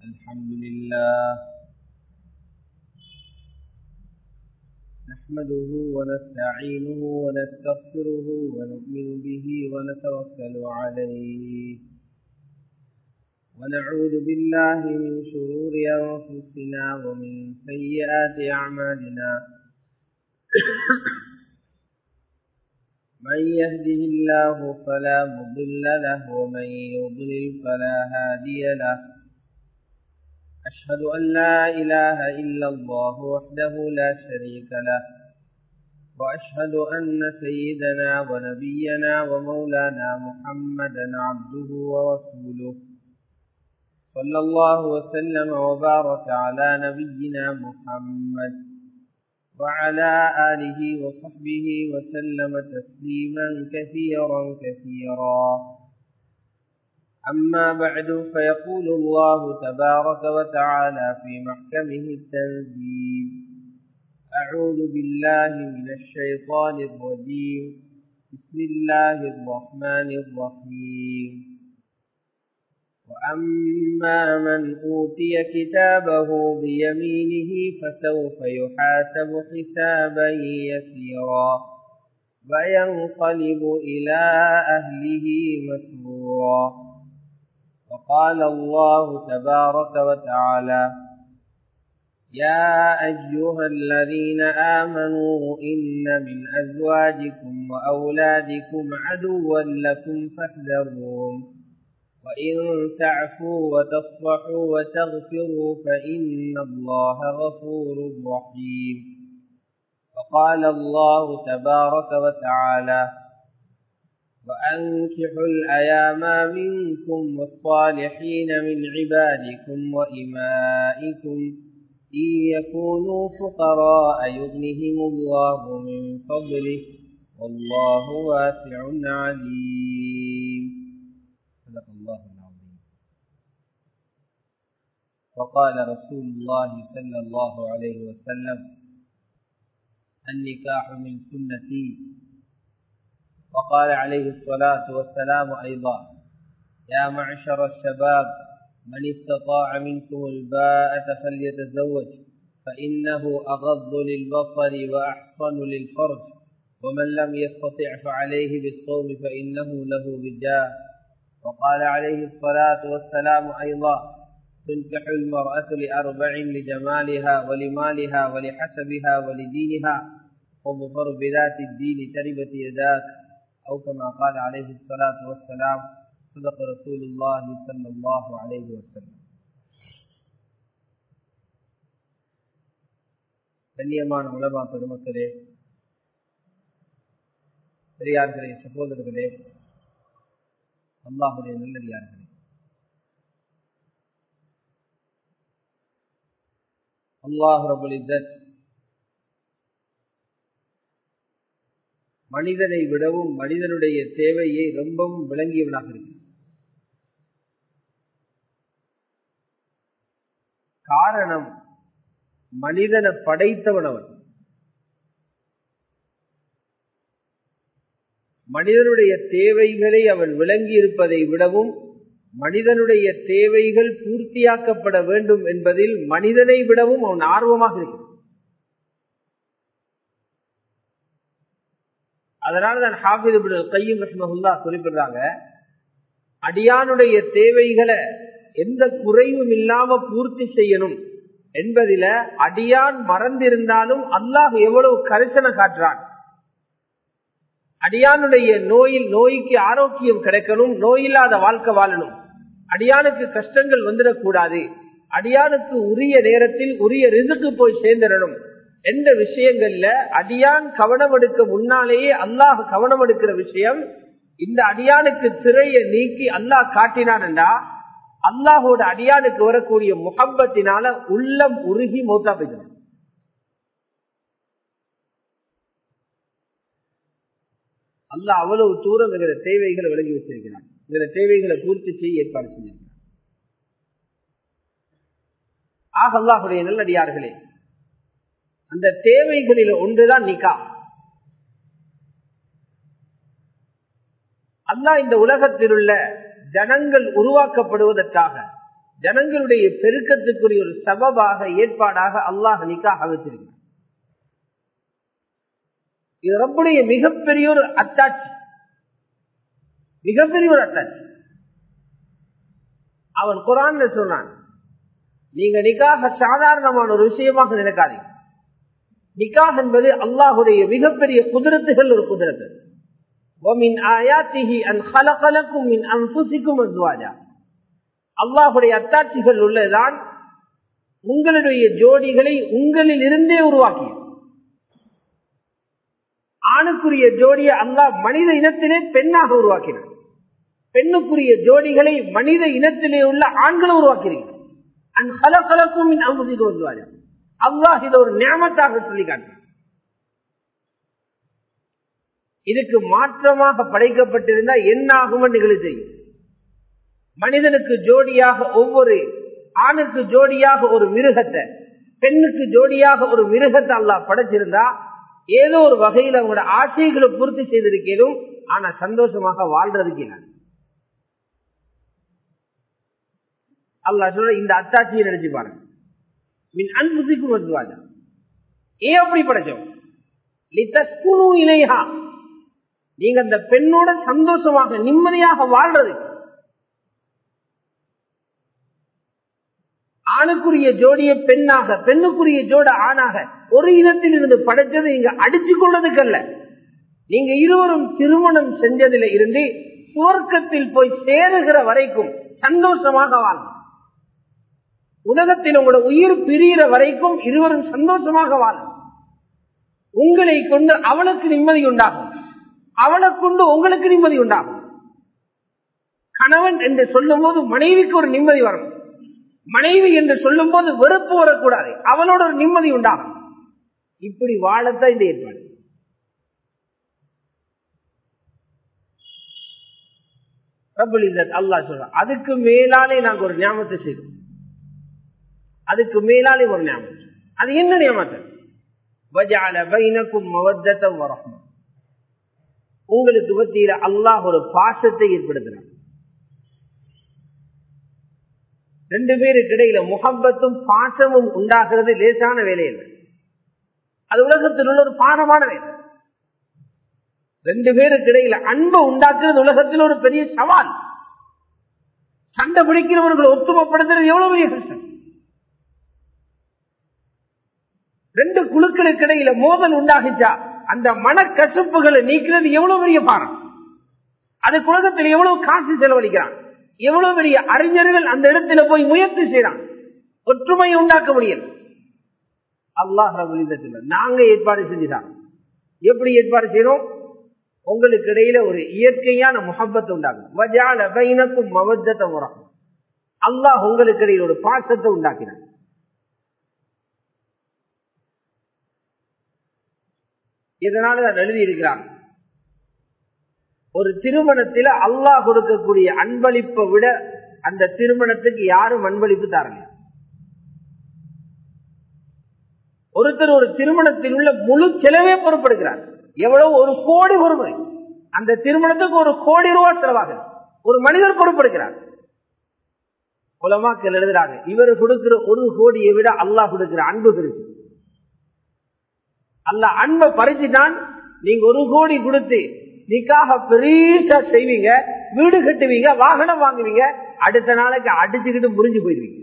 الحمد لله نحمده ونستعينه ونستغفره ونؤمن به ونتوكل عليه ونعوذ بالله من شرور أنفسنا ومن سيئات أعمالنا من يهده الله فلا مضل له ومن يضلل فلا هادي له أشهد أن لا إله إلا الله وحده لا شريك له وأشهد أن سيدنا ونبينا ومولانا محمدا عبده ورسوله صلى الله وسلم وبارك على نبينا محمد وعلى آله وصحبه وسلم تسليما كثيرا كثيرا أما بعد فيقول الله تبارك وتعالى في محكمه التنزيل أعوذ بالله من الشيطان الرجيم بسم الله الرحمن الرحيم وأما من أوتي كتابه بيمينه فسوف يحاسب حسابا يسيرا وينقلب إلى أهله مسرورا وقال الله تبارك وتعالى يا أيها الذين آمنوا إن من أزواجكم وأولادكم عدوا لكم فاحذروهم وإن تعفوا وتصفحوا وتغفروا فإن الله غفور رحيم وقال الله تبارك وتعالى وأنكحوا الأيام منكم والصالحين من عبادكم وإمائكم إن يكونوا فقراء يغنهم الله من فضله والله واسع عليم صدق الله العظيم وقال رسول الله صلى الله عليه وسلم النكاح من سنتي وقال عليه الصلاة والسلام أيضا يا معشر الشباب من استطاع منكم الباءة فليتزوج فإنه أغض للبصر وأحصن للفرج ومن لم يستطع فعليه بالصوم فإنه له وجاه وقال عليه الصلاة والسلام أيضا تنكح المرأة لأربع لجمالها ولمالها ولحسبها ولدينها فاظفر بذات الدين تربت يداك أو كما قال عليه الصلاة والسلام صدق رسول الله صلى الله عليه وسلم கண்ணியமான உலமா பெருமக்களே பெரியார்களே சகோதரர்களே அல்லாஹுடைய நல்லடியார்களே அல்லாஹ் ரபுல் இzzத் மனிதனை விடவும் மனிதனுடைய தேவையை ரொம்பவும் விளங்கியவனாக இருக்கிறார் காரணம் மனிதனை படைத்தவன் அவன் மனிதனுடைய தேவைகளை அவன் விளங்கி இருப்பதை விடவும் மனிதனுடைய தேவைகள் பூர்த்தியாக்கப்பட வேண்டும் என்பதில் மனிதனை விடவும் அவன் ஆர்வமாக இருக்கிறான் அதனால தான் ஹாபிது கையும் ரஹ்மஹுல்லா குறிப்பிடுறாங்க அடியானுடைய தேவைகளை எந்த குறைவும் இல்லாம பூர்த்தி செய்யணும் என்பதில அடியான் மறந்திருந்தாலும் அல்லாஹ் எவ்வளவு கரிசனை காட்டுறான் அடியானுடைய நோயில் நோய்க்கு ஆரோக்கியம் கிடைக்கணும் நோயில்லாத வாழ்க்கை வாழணும் அடியானுக்கு கஷ்டங்கள் வந்துடக்கூடாது அடியானுக்கு உரிய நேரத்தில் உரிய ரிசுக்கு போய் சேர்ந்துடணும் எந்த விஷயங்கள்ல அடியான் கவனம் எடுக்க முன்னாலேயே அல்லாஹ் கவனம் எடுக்கிற விஷயம் இந்த அடியானுக்கு திரையை நீக்கி அல்லாஹ் காட்டினான்டா அல்லாஹோட அடியானுக்கு வரக்கூடிய முகப்பத்தினால உள்ளம் உருகி மௌத்தா போயிடும் அல்லாஹ் அவ்வளவு தூரம் எங்கிற தேவைகளை விளங்கி வச்சிருக்கிறான் எங்கிற தேவைகளை பூர்த்தி செய்ய ஏற்பாடு செஞ்சிருக்கிறான் ஆக அல்லாஹுடைய நல்லடியார்களே அந்த தேவைகளில் ஒன்றுதான் நிக்கா அல்லாஹ் இந்த உலகத்தில் உள்ள ஜனங்கள் உருவாக்கப்படுவதற்காக ஜனங்களுடைய பெருக்கத்துக்குரிய ஒரு சபபாக ஏற்பாடாக அல்லாஹ் நிக்காக வச்சிருக்கிறார் இது ரப்புடைய மிகப்பெரிய ஒரு அத்தாட்சி மிகப்பெரிய ஒரு அத்தாட்சி அவன் குரான்ல சொன்னான் நீங்க நிக்காக சாதாரணமான ஒரு விஷயமாக நினைக்காதீங்க நிக்காக என்பது அல்லாஹுடைய மிகப்பெரிய குதிரத்துகள் ஒரு குதிரத்து அல்லாஹுடைய அத்தாட்சிகள் உள்ளதுதான் உங்களுடைய ஜோடிகளை உங்களில் இருந்தே உருவாக்கிய ஆணுக்குரிய ஜோடியை அல்லாஹ் மனித இனத்திலே பெண்ணாக உருவாக்கினார் பெண்ணுக்குரிய ஜோடிகளை மனித இனத்திலே உள்ள ஆண்களை உருவாக்கிறீர்கள் அல்லாஹ் இதை ஒரு நியமத்தாக சொல்லி காட்டுறார் இதுக்கு மாற்றமாக படைக்கப்பட்டிருந்தா என்ன ஆகும் நிகழ்ச்சி செய்யும் மனிதனுக்கு ஜோடியாக ஒவ்வொரு ஆணுக்கு ஜோடியாக ஒரு மிருகத்தை பெண்ணுக்கு ஜோடியாக ஒரு மிருகத்தை அல்லாஹ் படைச்சிருந்தா ஏதோ ஒரு வகையில் அவங்களோட ஆசைகளை பூர்த்தி செய்திருக்கிறோம் ஆனா சந்தோஷமாக வாழ்றதுக்கு அல்லா சொல்ற இந்த அத்தாட்சியை நினைச்சு பாருங்க மின் அன்புசிக்கும் வருவாஜா ஏன் அப்படி படைச்சோம் இலையா நீங்க அந்த பெண்ணோட சந்தோஷமாக நிம்மதியாக வாழ்றது ஆணுக்குரிய ஜோடிய பெண்ணாக பெண்ணுக்குரிய ஜோட ஆணாக ஒரு இனத்தில் இருந்து படைச்சது இங்க அடிச்சு கொள்றதுக்கு அல்ல நீங்க இருவரும் திருமணம் செஞ்சதுல இருந்து சுவர்க்கத்தில் போய் சேருகிற வரைக்கும் சந்தோஷமாக வாழும் உலகத்தில் உங்களோட உயிர் பிரிகிற வரைக்கும் இருவரும் சந்தோஷமாக வாழும் உங்களை கொண்டு அவளுக்கு நிம்மதி உண்டாகும் அவளை கொண்டு உங்களுக்கு நிம்மதி உண்டாகும் கணவன் என்று சொல்லும் போது மனைவிக்கு ஒரு நிம்மதி வரும் மனைவி என்று சொல்லும் போது வெறுப்பு வரக்கூடாது அவளோட ஒரு நிம்மதி உண்டாகும் இப்படி வாழத்தான் இந்த ஏற்பாடு அல்லா சொல்ற அதுக்கு மேலாலே நாங்க ஒரு ஞாபகத்தை செய்தோம் அதுக்கு மேலாலே ஒரு ஞாபகம் அது என்ன நியமத்தை உங்களுக்கு மத்தியில அல்லாஹ் ஒரு பாசத்தை ஏற்படுத்தினார் ரெண்டு பேருக்கு இடையில முகப்பத்தும் பாசமும் உண்டாகிறது லேசான வேலை இல்லை அது உலகத்தில் உள்ள ஒரு பாரமான வேலை ரெண்டு பேருக்கு இடையில அன்பை உண்டாக்குறது உலகத்தில் ஒரு பெரிய சவால் சண்டை பிடிக்கிறவர்களை ஒத்துமைப்படுத்துறது எவ்வளவு பெரிய கஷ்டம் ரெண்டு குழுக்களுக்கு இடையில மோதல் உண்டாகிச்சா அந்த மனக்கசப்புகளை நீக்கிறது எவ்வளவு பெரிய பாரம் அதுக்கு உலகத்தில் எவ்வளவு காசு செலவழிக்கிறான் எவ்வளவு பெரிய அறிஞர்கள் அந்த இடத்துல போய் முயற்சி செய்யறான் ஒற்றுமையை உண்டாக்க முடியல அல்லாஹ் ரபுலிதத்தில் நாங்க ஏற்பாடு செஞ்சுதான் எப்படி ஏற்பாடு செய்யறோம் உங்களுக்கு இடையில ஒரு இயற்கையான முகப்பத்தை உண்டாகும் மவத்தத்தை முறம் அல்லாஹ் உங்களுக்கு இடையில ஒரு பாசத்தை உண்டாக்கினான் இதனால தான் எழுதி இருக்கிறாங்க ஒரு திருமணத்தில் அல்லாஹ் கொடுக்கக்கூடிய அன்பளிப்பை விட அந்த திருமணத்துக்கு யாரும் அன்பளிப்பு தரல ஒருத்தர் ஒரு திருமணத்தில் உள்ள முழு செலவே பொறுப்படுகிறார் எவ்வளவு ஒரு கோடி ஒருமுறை அந்த திருமணத்துக்கு ஒரு கோடி ரூபாய் செலவாக ஒரு மனிதர் பொறுப்படுகிறார் குலமாக்கள் எழுதுறாங்க இவர் கொடுக்கிற ஒரு கோடியை விட அல்லாஹ் கொடுக்கிற அன்பு பெருசு அல்ல அன்பை பறிச்சுட்டான் நீங்க ஒரு கோடி கொடுத்து நிக்காக பெருசா செய்வீங்க வீடு கட்டுவீங்க வாகனம் வாங்குவீங்க அடுத்த நாளைக்கு அடிச்சுக்கிட்டு முறிஞ்சு போயிருவீங்க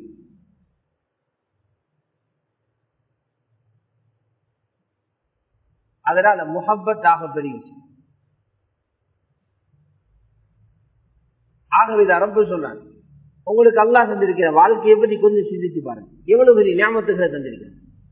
அதனால முகப்பத்தாக பெரிய விஷயம் ஆகவே அரம்பு சொன்னான் உங்களுக்கு அல்லாஹ் தந்திருக்கிற வாழ்க்கையை பத்தி கொஞ்சம் சிந்திச்சு பாருங்க எவ்வளவு பெரிய ஞாபகத்துகளை தந்திருக்கிற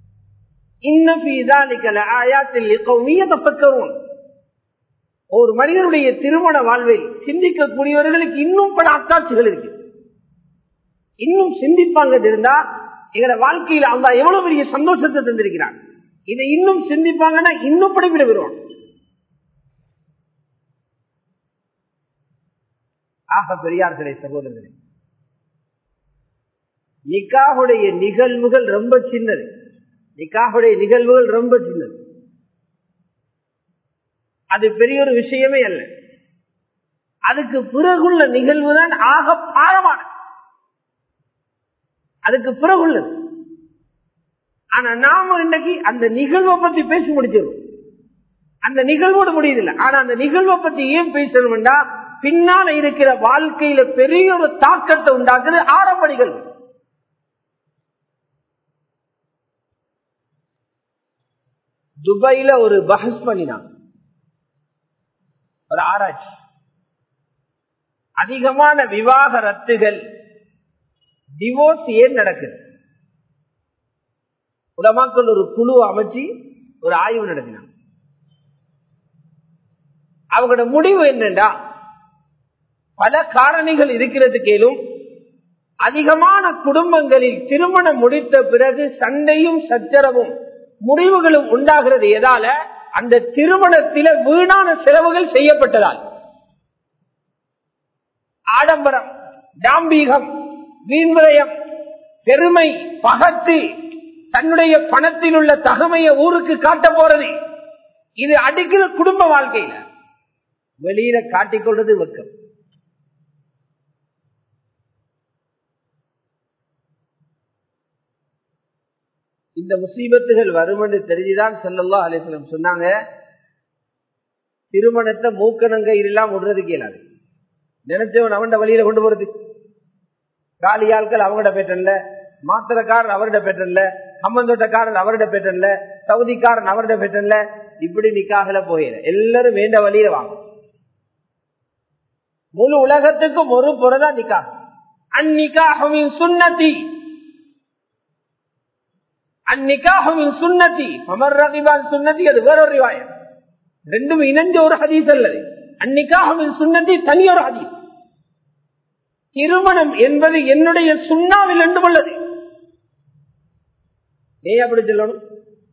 ஒரு மனிதனுடைய திருமண வாழ்வை சிந்திக்கக்கூடியவர்களுக்கு இன்னும் பல அத்தாட்சிகள் இருக்கு இன்னும் சிந்திப்பாங்க இருந்தா எங்களோட வாழ்க்கையில அந்த எவ்வளவு பெரிய சந்தோஷத்தை தந்திருக்கிறார் இதை இன்னும் சிந்திப்பாங்கன்னா இன்னும் படிப்பிட பெறுவான் ஆக பெரியார்களே சகோதரர்களே நிக்காவுடைய நிகழ்வுகள் ரொம்ப சின்னது நிக்காவுடைய நிகழ்வுகள் ரொம்ப சின்னது அது பெரிய ஒரு விஷயமே அல்ல அதுக்கு பிறகுள்ள நிகழ்வு தான் ஆக பாரமான அதுக்கு பிறகு உள்ளது ஆனா நாம இன்னைக்கு அந்த நிகழ்வை பத்தி பேசி முடிச்சிடும் அந்த நிகழ்வோடு முடியுதில்லை ஆனா அந்த நிகழ்வை பத்தி ஏன் பேசணும்டா பின்னால இருக்கிற வாழ்க்கையில பெரிய ஒரு தாக்கத்தை உண்டாக்குறது ஆரம்ப நிகழ்வு துபாயில ஒரு பஹஸ் பண்ணினான் ஒரு ஆராய்ச்சி அதிகமான விவாகரத்துகள் டிவோர்ஸ் ஏன் நடக்குது உலமாக்கள் ஒரு குழு அமைச்சு ஒரு ஆய்வு நடத்தினாங்க அவங்களோட முடிவு என்னண்டா பல காரணிகள் இருக்கிறது கேளும் அதிகமான குடும்பங்களில் திருமணம் முடித்த பிறகு சண்டையும் சச்சரவும் முடிவுகளும் உண்டாகிறது எதால அந்த திருமணத்தில வீணான செலவுகள் செய்யப்பட்டதால் ஆடம்பரம் டாம்பீகம் வீண்விரயம் பெருமை பகத்து தன்னுடைய பணத்தில் உள்ள தகமையை ஊருக்கு காட்ட போறது இது அடிக்கிற குடும்ப வாழ்க்கையில வெளியில காட்டிக்கொள்றது வெக்கம் இந்த முசீபத்துகள் வரும் என்று தெரிஞ்சுதான் செல்லல்லா அலிஸ்லம் சொன்னாங்க திருமணத்தை மூக்கணங்க இல்லாம விடுறதுக்கு இயலாது நினைச்சவன் அவன் வழியில கொண்டு போறது காலி ஆட்கள் அவங்கள்ட பேட்டன்ல மாத்திரக்காரன் அவர்கிட்ட பேட்டன்ல அம்மந்தோட்டக்காரன் அவர்கிட்ட பேட்டன்ல சவுதிக்காரன் அவர்கிட்ட பேட்டன்ல இப்படி நிக்காகல போயிட எல்லாரும் வேண்ட வழியில வாங்க முழு உலகத்துக்கும் ஒரு புறதான் நிக்காக அந்நிக்காகவின் சுண்ணத்தி அந்நிக்காகவின் சுண்ணத்தி அமர் ரகிபான் சுண்ணத்தி அது வேறொரு ரிவாயம் ரெண்டும் இணைஞ்ச ஒரு ஹதீஸ் அல்லது அந்நிக்காகவின் சுண்ணத்தி தனியொரு ஹதீஸ் திருமணம் என்பது என்னுடைய சுண்ணாவில் என்று உள்ளது நீ அப்படி சொல்லணும்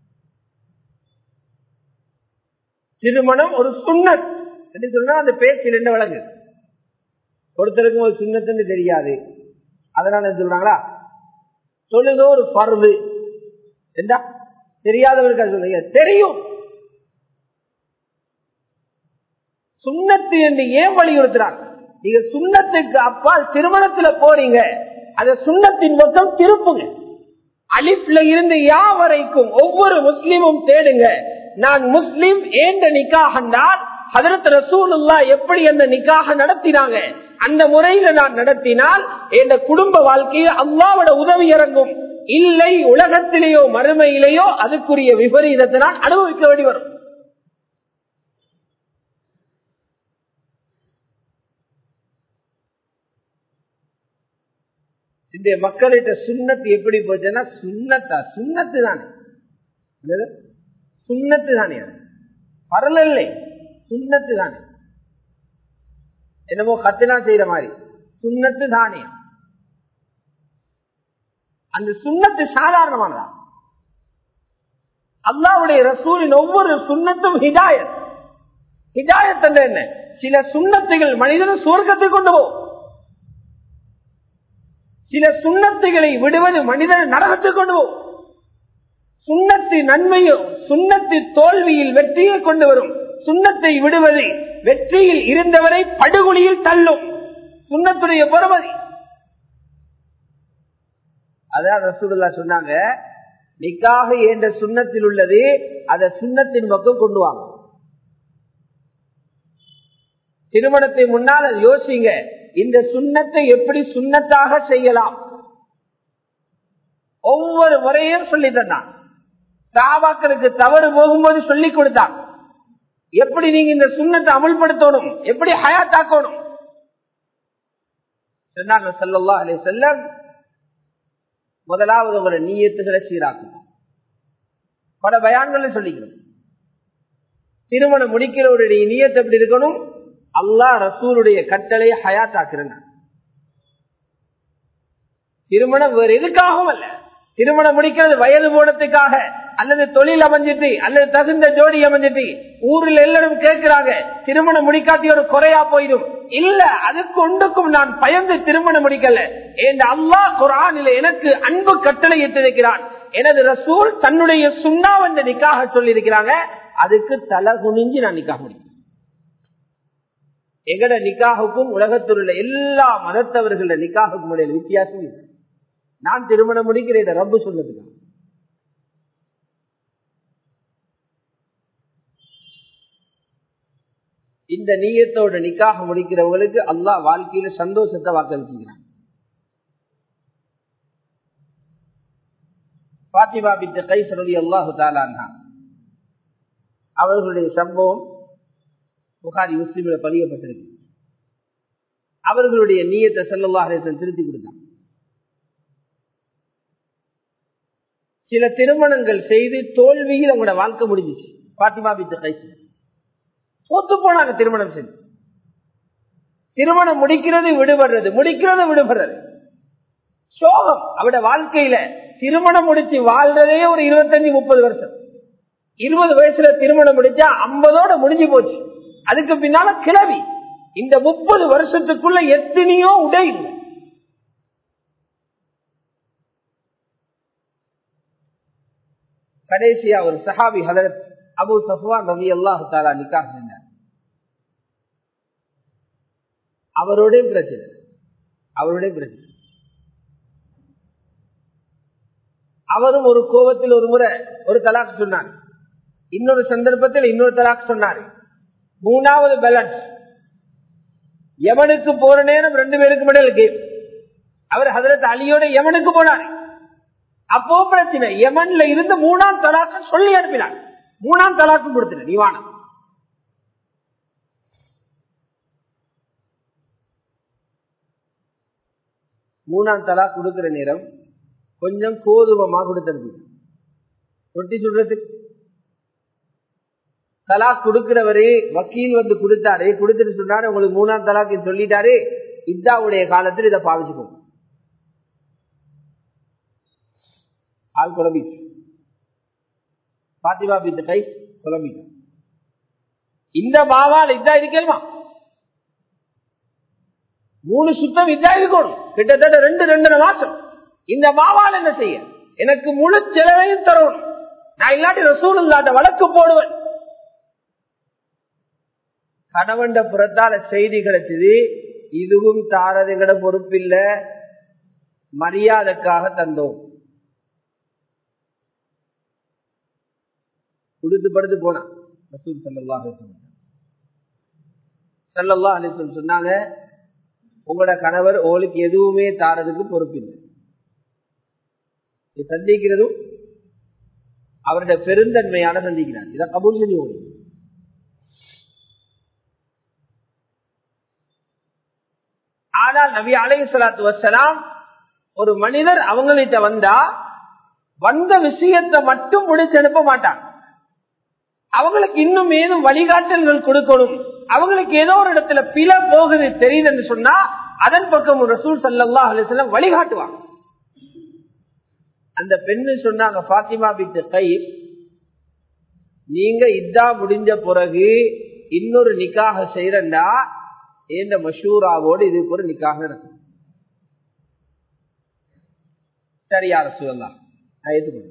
திருமணம் ஒரு சுண்ணத் என்று சொன்னா அந்த பேச்சில் என்ன வழங்கு ஒருத்தருக்கும் ஒரு சுண்ணத்துன்னு தெரியாது அதனால என்ன சொல்றாங்களா சொல்லுங்க ஒரு பருது என்றா தெரியாதவருக்கு அது சொல்லுங்க தெரியும் சுண்ணத்து என்று ஏன் வலியுறுத்துறாங்க நீங்க சுண்ணத்துக்கு அப்பால் திருமணத்துல போறீங்க அத சுண்ணத்தின் மொத்தம் திருப்புங்க அலிப்ல இருந்து யா வரைக்கும் ஒவ்வொரு முஸ்லீமும் தேடுங்க நான் முஸ்லீம் ஏந்த நிக்காகண்டால் ஹதரத் ரசூலுல்லா எப்படி அந்த நிக்காக நடத்தினாங்க அந்த முறையில நான் நடத்தினால் என் குடும்ப வாழ்க்கையில் அல்லாவோட உதவி இறங்கும் இல்லை உலகத்திலேயோ மறுமையிலேயோ அதுக்குரிய விபரீதத்தை நான் அனுபவிக்க வேண்டி வரும் இந்த மக்கள்கிட்ட சுண்ணத்து எப்படி போச்சுன்னா சுண்ணத்தா சுண்ணத்து தானே என்னது? சுண்ணத்து தானே அது பரல இல்லை சுண்ணத்து தானே என்னமோ கத்தினா செய்யற மாதிரி சுண்ணத்து தானே அந்த சுண்ணத்து சாதாரணமானதா அல்லாவுடைய ரசூலின் ஒவ்வொரு சுண்ணத்தும் ஹிதாயத் ஹிதாயத் என்ற என்ன சில சுண்ணத்துகள் மனிதனை சுவர்க்கத்தை கொண்டு போகும் சில சுண்ணத்துகளை விடுவது மனிதனை நரகத்தை கொண்டு போகும் சுண்ணத்து நன்மையும் சுண்ணத்து தோல்வியில் வெற்றியை கொண்டு வரும் சுண்ணத்தை விடுவது வெற்றியில் இருந்தவரை படுகொலியில் தள்ளும் சுண்ணத்துடைய பருமதி அதான் ரசூலுல்லா சொன்னாங்க நிக்காக என்ற சுண்ணத்தில் உள்ளது அதை சுண்ணத்தின் பக்கம் கொண்டு வாங்க திருமணத்தை முன்னால் அதை யோசிங்க இந்த சுண்ணத்தை எப்படி சுண்ணத்தாக செய்யலாம் ஒவ்வொரு முறையும் சொல்லி தந்தான் சாபாக்களுக்கு தவறு போகும்போது சொல்லிக் கொடுத்தான் எப்படி நீங்க இந்த சுண்ணத்தை அமல்படுத்தணும் எப்படி ஹயாத்தாக்கணும் சொன்னாங்க சல்லல்லா அலே செல்லம் முதலாவது உங்களோட நீயத்துகளை சீராக்கும் பல பயான்கள் சொல்லிக்கணும் திருமணம் முடிக்கிறவருடைய நீயத்தை எப்படி இருக்கணும் அல்லா ரசூலுடைய கட்டளை ஹயாத்தாக்குறேன் திருமணம் வேறு எதுக்காகவும் அல்ல திருமணம் முடிக்கிறது வயது போனதுக்காக அல்லது தொழில் அமைஞ்சிட்டு அல்லது தகுந்த ஜோடி அமைஞ்சிட்டு ஊரில் எல்லாரும் கேட்கிறாங்க திருமணம் முடிக்காட்டி ஒரு குறையா போயிடும் இல்ல அதுக்கு ஒன்றுக்கும் நான் பயந்து திருமணம் முடிக்கல என் அல்லா குரானில எனக்கு அன்பு கட்டளை இட்டிருக்கிறான் எனது ரசூல் தன்னுடைய சுண்ணாவந்த நிக்காக சொல்லி இருக்கிறாங்க அதுக்கு தலை குனிஞ்சு நான் நிக்காக முடியும் எங்கட நிக்காகுக்கும் உலகத்தில் உள்ள எல்லா மதத்தவர்கள நிக்காகுக்கும் இடையில வித்தியாசம் இருக்கு நான் திருமணம் முடிக்கிறேன் ரப்பு சொன்னதுக்கு இந்த நீயத்தோட நிக்காக முடிக்கிறவங்களுக்கு அல்லாஹ் வாழ்க்கையில சந்தோஷத்தை வாக்களிச்சுக்கிறான் பாத்திமா பித்த கை சொல்லி அல்லாஹு தாலான்னா அவர்களுடைய சம்பவம் புகாரி முஸ்லீமில் பதியப்பட்டிருக்கு அவர்களுடைய நீயத்தை செல்லல்லாஹேசன் திருத்தி கொடுத்தான் சில திருமணங்கள் செய்து தோல்வியில் அவங்களோட வாழ்க்கை முடிஞ்சிச்சு பாத்திமா பித்த கைசு தோத்து போனாங்க திருமணம் செஞ்சு திருமணம் முடிக்கிறது விடுபடுறது முடிக்கிறது விடுபடுறது சோகம் அவட வாழ்க்கையில திருமணம் முடிச்சு வாழ்றதே ஒரு இருபத்தஞ்சு முப்பது வருஷம் இருபது வயசுல திருமணம் முடிச்சா ஐம்பதோட முடிஞ்சு போச்சு அதுக்கு பின்னால கிளவி இந்த முப்பது வருஷத்துக்குள்ள எத்தனையோ உடை இல்லை கடைசியா ஒரு சஹாபி ஹதரத் அபு சஃப்வான் ரவி அல்லாஹு தாலா நிக்கா செஞ்சார் அவருடைய பிரச்சனை அவருடைய பிரச்சனை அவரும் ஒரு கோபத்தில் ஒரு முறை ஒரு தலாக் சொன்னார் இன்னொரு சந்தர்ப்பத்தில் இன்னொரு தலாக் சொன்னார் மூணாவது பேலன்ஸ் யமனுக்கு போற நேரம் ரெண்டு பேருக்கு மட்டும் கேம் அவர் ஹதரத் அலியோட யமனுக்கு போனார் அப்போ பிரச்சனை யமன்ல இருந்து மூணாம் தலாக்க சொல்லி அனுப்பினார் மூணாம் தலாக்கு கொடுத்துரு நீவானம் மூணாம் தலாக் கொடுக்கிற நேரம் கொஞ்சம் கோதுமமா கொடுத்தனுப்பி ரொட்டி சுடுறதுக்கு தலாக் கொடுக்கிறவரே வக்கீல் வந்து கொடுத்தாரு கொடுத்துட்டு சொன்னாரு உங்களுக்கு மூணாம் தலாக்கு சொல்லிட்டாரு இத்தாவுடைய காலத்தில் இதை பாவிச்சுக்கோங்க ஆள் குழம்பிச்சு பாத்திமா பீத்த கை குழம்பிட்டு இந்த மாவால் இதா இருக்கணுமா மூணு சுத்தம் இதா இருக்கணும் கிட்டத்தட்ட ரெண்டு ரெண்டரை மாசம் இந்த மாவால் என்ன செய்ய எனக்கு முழு செலவையும் தரணும் நான் இல்லாட்டி ரசூல் இல்லாட்ட வழக்கு போடுவேன் கணவண்ட புறத்தால செய்தி கிடைச்சது இதுவும் தாரதுகிட பொறுப்பில்ல மரியாதைக்காக தந்தோம் கொடுத்து படுத்து போனான் ரசூல் சல்லா சல்லல்லா அலிசன் சொன்னாங்க உங்களோட கணவர் உங்களுக்கு எதுவுமே தாரதுக்கு பொறுப்பில்லை சந்திக்கிறதும் அவருடைய பெருந்தன்மையான சந்திக்கிறார் இதை கபூல் செஞ்சு ஓடி ஆனால் நபி அலை சலாத்து வசலாம் ஒரு மனிதர் அவங்கள்ட்ட வந்தா வந்த விஷயத்தை மட்டும் முடிச்சு அனுப்ப மாட்டாங்க அவங்களுக்கு இன்னும் ஏதும் வழிகாட்டல்கள் கொடுக்கணும் அவங்களுக்கு ஏதோ ஒரு இடத்துல பில போகுது தெரியுதுன்னு சொன்னா அதன் பக்கம் ரசூல் சல்லா அலிஸ்லாம் வழிகாட்டுவாங்க அந்த பெண்ணு சொன்னாங்க பாத்திமா பித்து கை நீங்க இதா முடிஞ்ச பிறகு இன்னொரு நிக்காக செய்யறா ஏந்த மஷூராவோடு இது ஒரு நிக்காக இருக்கும் சரியா ரசூல்லா நான் ஏற்றுக்கணும்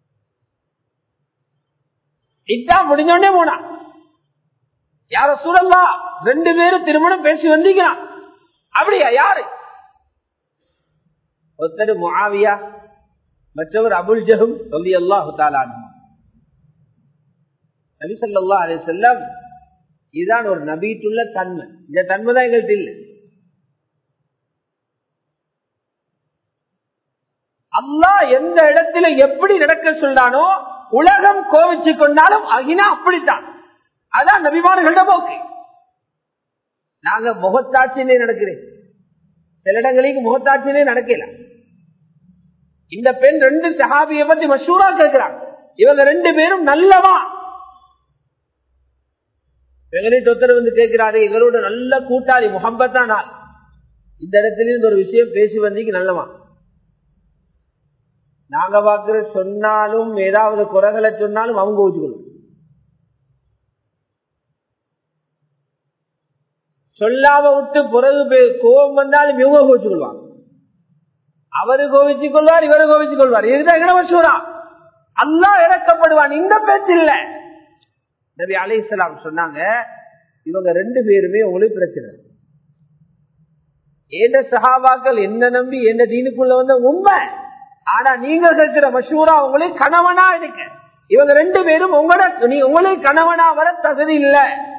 இதா முடிஞ்சோடனே போனா யார சூழல்லா ரெண்டு பேரும் திருமணம் பேசி வந்தீங்கன்னா அப்படியா யாரு ஒருத்தர் முஆவியா மற்றவர் அபுல் ஜஹம் சொல்லி அல்லாஹு நபி சொல்லா அலி செல்லம் இதுதான் ஒரு நபீட்டுள்ள தன்மை இந்த தன்மை தான் எங்கள்கிட்ட இல்லை அல்லா எந்த இடத்துல எப்படி நடக்க சொல்றானோ உலகம் கோவிச்சு கொண்டாலும் அகினா அப்படித்தான் அதான் நபிமான்களோட போக்கு நாங்க முகத்தாட்சியிலே நடக்கிறேன் சில இடங்களுக்கு முகத்தாட்சியிலே நடக்கல இந்த பெண் ரெண்டு சஹாபியை பத்தி மஷூரா கேட்கிறாங்க இவங்க ரெண்டு பேரும் நல்லவா எங்கள்கிட்ட ஒருத்தர் வந்து கேட்கிறாரு எங்களோட நல்ல கூட்டாளி முகம்பத்தா நாள் இந்த இடத்துல இருந்து ஒரு விஷயம் பேசி வந்தீங்க நல்லவா நாங்க பாக்குற சொன்னாலும் ஏதாவது குறைகளை சொன்னாலும் அவங்க வச்சுக்கணும் சொல்லாம விட்டு பிறகு கோபம் வந்தாலும் இவங்க கோவிச்சு கொள்வாங்க அவரு கோவிச்சு கொள்வார் இவரு கோவிச்சு கொள்வார் இதுதான் எங்கட மசூரா அல்லா இறக்கப்படுவான் இந்த பேச்சு இல்ல நபி அலை சொன்னாங்க இவங்க ரெண்டு பேருமே உங்களுக்கு பிரச்சனை ஏண்ட சகாபாக்கள் என்ன நம்பி என்ன தீனுக்குள்ள வந்த உண்மை ஆனா நீங்க கேட்கிற மஷூரா உங்களுக்கு கணவனா இருக்கு இவங்க ரெண்டு பேரும் உங்களோட நீ உங்களுக்கு கணவனா வர தகுதி இல்ல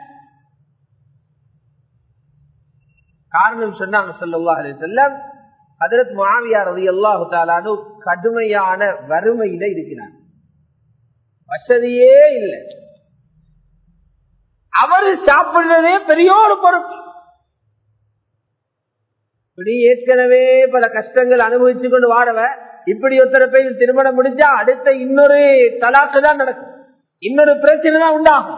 காரணம் சொன்னாங்க சொல்லா செல்லம் ஹதரத் மாவியார் ரவி அல்லாஹு தாலானு கடுமையான வறுமையில இருக்கிறார் வசதியே இல்லை அவரு சாப்பிடுறதே பெரிய ஒரு பொறுப்பு இப்படி ஏற்கனவே பல கஷ்டங்கள் அனுபவிச்சு கொண்டு வாழவ இப்படி ஒருத்தர போய் திருமணம் முடிஞ்சா அடுத்த இன்னொரு தலாக்கு தான் நடக்கும் இன்னொரு பிரச்சனை தான் உண்டாகும்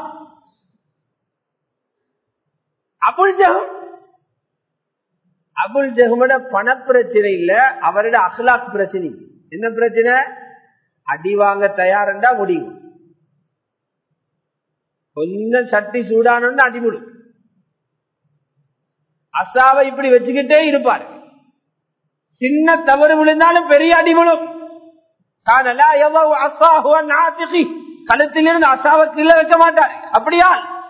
அபுல் ஜகம் அபுல் ஜஹமோட பண பிரச்சனை இல்ல அவரோட அஹ்லாக் பிரச்சனை என்ன பிரச்சனை அடி வாங்க தயாருண்டா முடியும் கொஞ்சம் சட்டி சூடானு அடிமுடும் அசாவை இப்படி வச்சுக்கிட்டே இருப்பார் சின்ன தவறு விழுந்தாலும் பெரிய அடிமுடும் கழுத்திலிருந்து அசாவை கீழே வைக்க மாட்டார் அப்படியா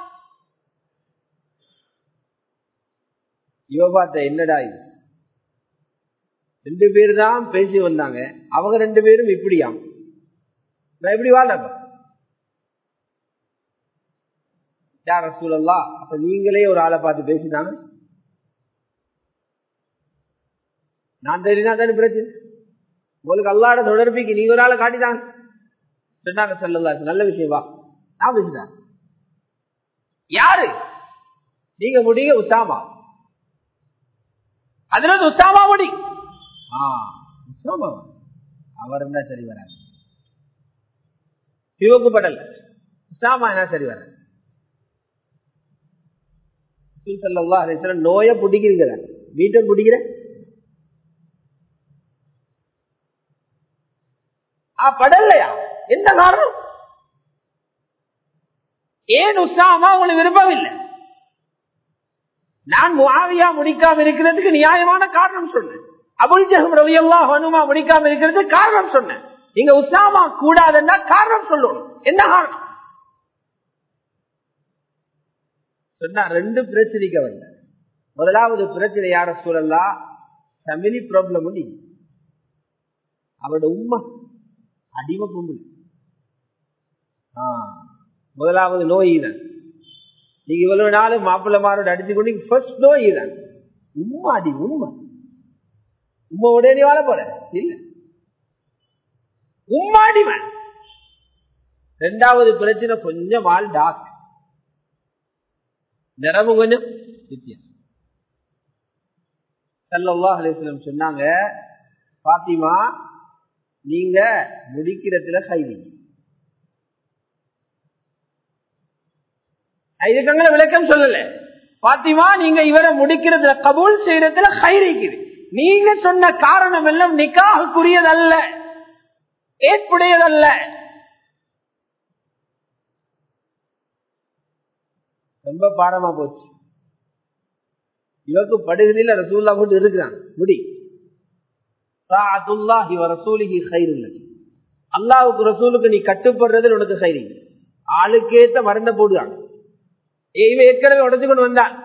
யோகாத்த என்னடா இது ரெண்டு பேர் தான் பேசி வந்தாங்க அவங்க ரெண்டு பேரும் இப்படியாம் நான் எப்படி வாழ்றப்ப யார சூழல்லா அப்ப நீங்களே ஒரு ஆளை பார்த்து பேசினாங்க நான் தெரியா தானே பிரச்சனை உங்களுக்கு அல்லாட தொடர்பிக்கு நீங்க ஒரு ஆளை காட்டிட்டாங்க சொன்னாங்க சொல்லலா நல்ல விஷயம் வா நான் பேசிட்டேன் யாரு நீங்க முடியுங்க உசாமா அதுல உசாமா முடி உசாமா அவர் இருந்தா சரி வராது சிவக்கு படல் உசாமா என்ன சரி வராது நோய பிடிக்கிறீங்க வீட்டை பிடிக்கிற படலையா எந்த காரணம் ஏன் உற்சாகமா உங்களுக்கு விருப்பம் இல்லை நான் முவாவியா முடிக்காம இருக்கிறதுக்கு நியாயமான காரணம் சொன்னேன் அபுல் ஜஹம் ரவி எல்லாம் ஹனுமா முடிக்காம இருக்கிறதுக்கு காரணம் சொன்னேன் நீங்க உசாமா கூடாதுன்னா காரணம் சொல்லணும் என்ன காரணம் சொன்னா ரெண்டு பிரச்சனைக்கு வரல முதலாவது பிரச்சனை யார சூழல்லா ஃபேமிலி ப்ராப்ளம் அவரோட உண்மை அடிமை பொம்பு முதலாவது நோய் தான் நீங்க இவ்வளவு நாள் மாப்பிள்ள மாரோட அடிச்சு கொண்டு ஃபர்ஸ்ட் நோய் தான் உண்மை அடி உண்மை உண்மை உடனே வாழ போற இல்ல உண்மை அடிமை ரெண்டாவது பிரச்சனை கொஞ்சம் ஆள் டாக் நிறமும் கொஞ்சம் வித்தியாசம் சல்லா அலிஸ்லம் சொன்னாங்க பாத்திமா நீங்க முடிக்கிறதுல கைதி இதுக்கங்கள விளக்கம் சொல்லல பாத்திமா நீங்க இவரை முடிக்கிறதுல கபூல் செய்யறதுல கைரிக்குது நீங்க சொன்ன காரணம் எல்லாம் நிக்காகக்குரியதல்ல ஏற்புடையதல்ல ரொம்ப பாடமா போச்சு இவருக்கு படுகிறதில் ரசூல்லா போட்டு இருக்கிறான் முடி அல்லாவுக்கு ரசூலுக்கு நீ கட்டுப்படுறதில் உனக்கு சைரி ஆளுக்கேத்த மருந்த போடுவாங்க இவன் ஏற்கனவே உடச்சு கொண்டு வந்தான்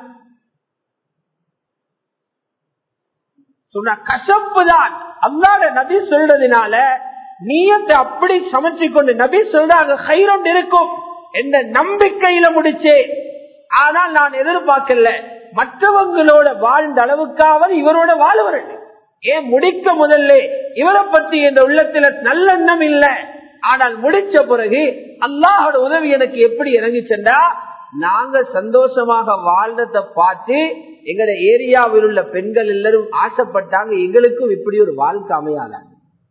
சொன்ன கசப்பு தான் அல்லாத நபி சொல்றதுனால நீயத்தை அப்படி சமைச்சு கொண்டு நபி சொல்றாங்க கைரொண்டு இருக்கும் என்ற நம்பிக்கையில முடிச்சேன் ஆனால் நான் எதிர்பார்க்கல மற்றவங்களோட வாழ்ந்த அளவுக்காவது இவரோட வாழ்வர்கள் ஏன் முடிக்க முதல்ல இவரை பற்றி என்ற உள்ளத்துல நல்லெண்ணம் இல்ல ஆனால் முடிச்ச பிறகு அல்லாஹோட உதவி எனக்கு எப்படி இறங்கி சென்றா நாங்க சந்தோஷமாக வாழ்றத பார்த்து எங்கட ஏரியாவில் உள்ள பெண்கள் எல்லாரும் ஆசைப்பட்டாங்க எங்களுக்கும் இப்படி ஒரு வாழ்க்கை அமையாத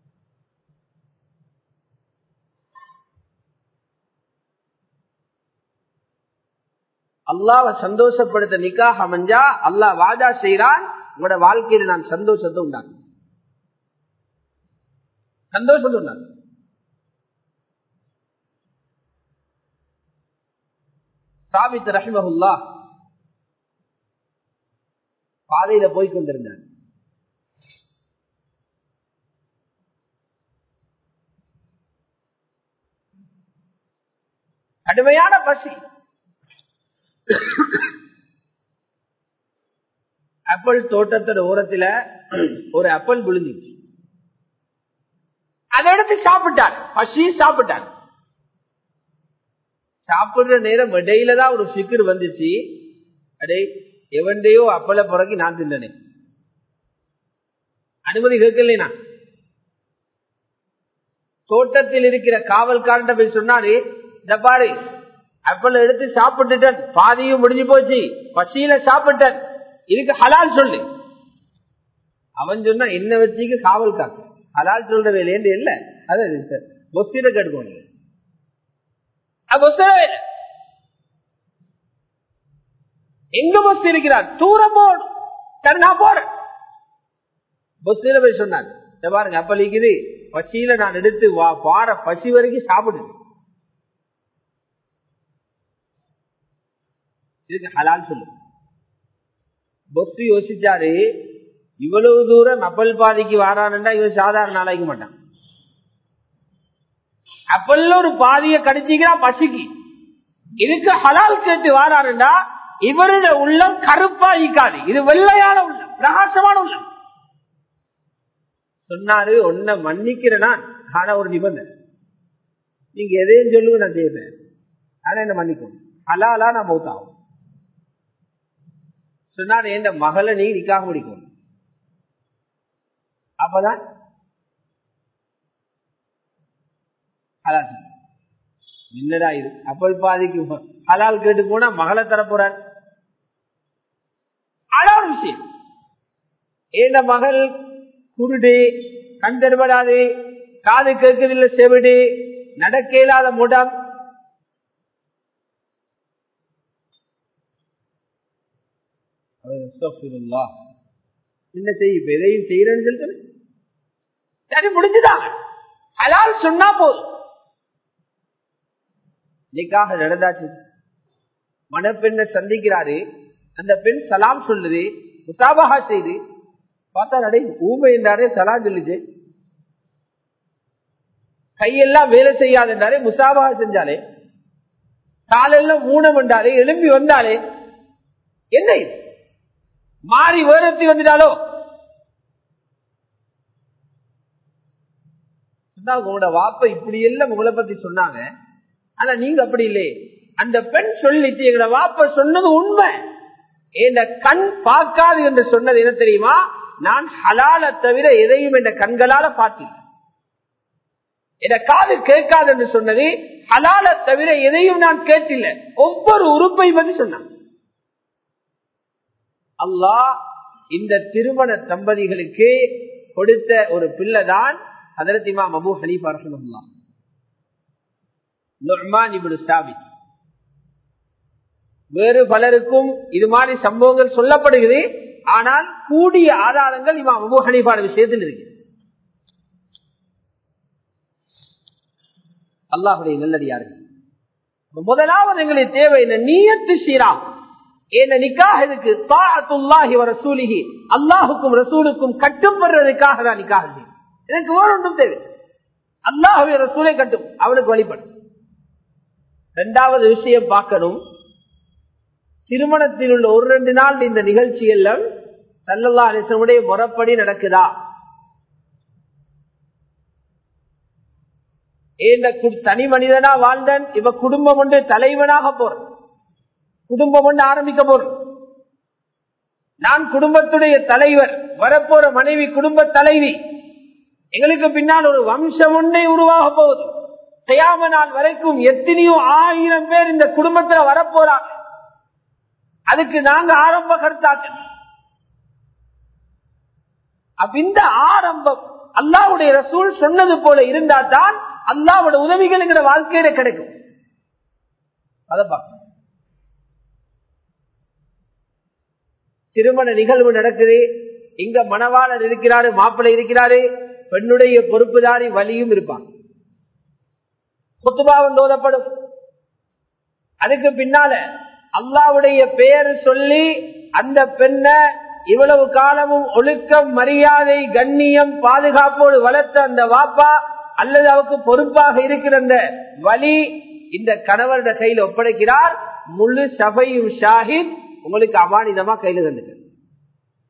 அல்லாவை சந்தோஷப்படுத்த நிக்காக அமைஞ்சா அல்லாஹ் வாதா செய்யறான் உங்களோட வாழ்க்கையில நான் சந்தோஷத்தை உண்டாங்க சந்தோஷத்தை உண்டாங்க சாபித் ரஹ்மஹுல்லா பாதையில போய் கொண்டிருந்தார் கடுமையான பசி ஆப்பிள் தோட்டத்தோட ஓரத்துல ஒரு ஆப்பிள் விழுந்துச்சு அதை எடுத்து சாப்பிட்டார் பசி சாப்பிட்டார் சாப்பிடுற நேரம் இடையில தான் ஒரு சிக்கர் வந்துச்சு அடே எவன்டையோ அப்பள பிறகு நான் தின்னனே அனுமதி கேட்கலாம் தோட்டத்தில் இருக்கிற காவல்காரன் போய் சொன்னாரு இந்த பாரு அப்பள எடுத்து சாப்பிட்டுட்டேன் பாதியும் முடிஞ்சு போச்சு பசியில சாப்பிட்டேன் இதுக்கு ஹலால் சொல்லு அவன் சொன்னா என்ன வச்சுக்கு காவல் காக்க ஹலால் சொல்ற வேலையேண்டு இல்ல அதான் பொஸ்திர கேட்டுக்கோங்க எங்க பஸ் இருக்கிறார் தூரம் போடு சரி நான் போறேன் பஸ்ல போய் சொன்னாங்க பாருங்க அப்ப இருக்குது பசியில நான் எடுத்து வா பாற பசி வரைக்கும் சாப்பிடுது இதுக்கு ஹலால் சொல்லு பஸ் யோசிச்சாரு இவ்வளவு தூரம் அப்பல் பாதிக்கு வாரான்டா இவன் சாதாரண நாளைக்கு மாட்டான் அப்பல்ல ஒரு பாதிய கடிச்சிக்கிறா பசிக்கு இதுக்கு ஹலால் கேட்டு வாராருண்டா இவருடைய உள்ளம் கருப்பா ஈக்காது இது வெள்ளையான உள்ளம் பிரகாசமான உள்ளம் சொன்னாரு ஒன்ன மன்னிக்கிறேனா ஆனா ஒரு நிபந்தனை நீங்க எதையும் சொல்லுங்க நான் செய்யறேன் ஆனா என்ன மன்னிக்கணும் ஹலாலா நான் மௌத்தாகும் சொன்னாரு என் மகளை நீ நிக்காக முடிக்கணும் அப்பதான் ஹலால் என்னடா இது அப்பல் பாதிக்கு ஹலால் கேட்டு போனா மகளை தரப்போறார் ஆனா ஒரு விஷயம் ஏந்த மகள் குருடு கண் தெருபடாது காது கேட்கதில்லை செவிடு நடக்க இயலாத முடம் என்ன செய்ய இப்ப எதையும் செய்யறேன்னு சொல்லிட்டு சரி முடிஞ்சுதான் ஹலால் சொன்னா போதும் நிக்காக நடந்தாச்சு மணப்பெண்ணை சந்திக்கிறாரு அந்த பெண் சலாம் சொல்லுது முசாபகா செய்து பார்த்தா நடை ஊமை என்றாரே சலாம் சொல்லுச்சு கையெல்லாம் வேலை செய்யாது என்றாரே முசாபகா செஞ்சாலே காலெல்லாம் ஊனம் என்றாலே எழும்பி வந்தாலே என்ன இது மாறி வேறத்தி வந்துட்டாலோ உங்களோட வாப்ப இப்படி எல்லாம் உங்களை பத்தி சொன்னாங்க ஆனா நீங்க அப்படி இல்லையே அந்த பெண் சொல்லிட்டு எங்களோட வாப்ப சொன்னது உண்மை என் கண் பார்க்காது என்று சொன்னது என்ன தெரியுமா நான் ஹலால தவிர எதையும் என்ற கண்களால பார்த்தேன் என் காது கேட்காது என்று சொன்னது ஹலால தவிர எதையும் நான் கேட்டில்லை ஒவ்வொரு உறுப்பை பற்றி சொன்னான் அல்லாஹ் இந்த திருமண தம்பதிகளுக்கு கொடுத்த ஒரு பிள்ளைதான் அதரத்திமா மபு ஹனீஃபா ரஹமுல்லா நுர்மான் இப்னு சாபித் வேறு பலருக்கும் இது மாதிரி சம்பவங்கள் சொல்லப்படுகிறது ஆனால் கூடிய ஆதாரங்கள் இமாம் அபு ஹனீஃபான விஷயத்தில் இருக்கு அல்லாஹுடைய நல்லடியார்கள் முதலாவது எங்களுக்கு தேவை என்ன நீயத்து சீரா என்ன நிக்காக இதுக்கு தாத்துல்லாஹி வர சூலிகி அல்லாஹுக்கும் ரசூலுக்கும் கட்டுப்படுறதுக்காக தான் நிக்காக எனக்கு வேற ஒன்றும் தேவை அல்லாஹுடைய ரசூலை கட்டும் அவனுக்கு வழிபடும் இரண்டாவது விஷயம் பார்க்கணும் திருமணத்தில் உள்ள ஒரு ரெண்டு நாள் இந்த நிகழ்ச்சி எல்லாம் சல்லல்லா அலிசனுடைய முறப்படி நடக்குதா இந்த தனி மனிதனா வாழ்ந்தன் இவ குடும்பம் ஒன்று தலைவனாக போறேன் குடும்பம் ஒன்று ஆரம்பிக்க போறேன் நான் குடும்பத்துடைய தலைவர் வரப்போற மனைவி குடும்ப தலைவி எங்களுக்கு பின்னால் ஒரு வம்சம் ஒன்றே உருவாக போகுது செய்யாம நாள் வரைக்கும் எத்தனையோ ஆயிரம் பேர் இந்த குடும்பத்துல வரப்போறாங்க அதுக்கு நாங்க ஆரம்ப கருத்தாக்கள் அப்ப இந்த ஆரம்பம் அல்லாவுடைய ரசூல் சொன்னது போல இருந்தா தான் அல்லாவோட உதவிகளுங்கிற வாழ்க்கையில கிடைக்கும் அதை பார்க்கணும் திருமண நிகழ்வு நடக்குது இங்க மணவாளர் இருக்கிறாரு மாப்பிள்ளை இருக்கிறாரு பெண்ணுடைய பொறுப்புதாரி வலியும் இருப்பான் சொத்துபாவம் தோதப்படும் அதுக்கு பின்னால அல்லாவுடைய பெயர் சொல்லி அந்த பெண்ண இவ்வளவு காலமும் ஒழுக்கம் மரியாதை கண்ணியம் பாதுகாப்போடு வளர்த்த அந்த வாப்பா அல்லது அவருக்கு பொறுப்பாக இருக்கிற அந்த வலி இந்த கணவருடைய கையில் ஒப்படைக்கிறார் முழு சபையும் ஷாஹித் உங்களுக்கு அமானிதமா கையில் தந்துட்டு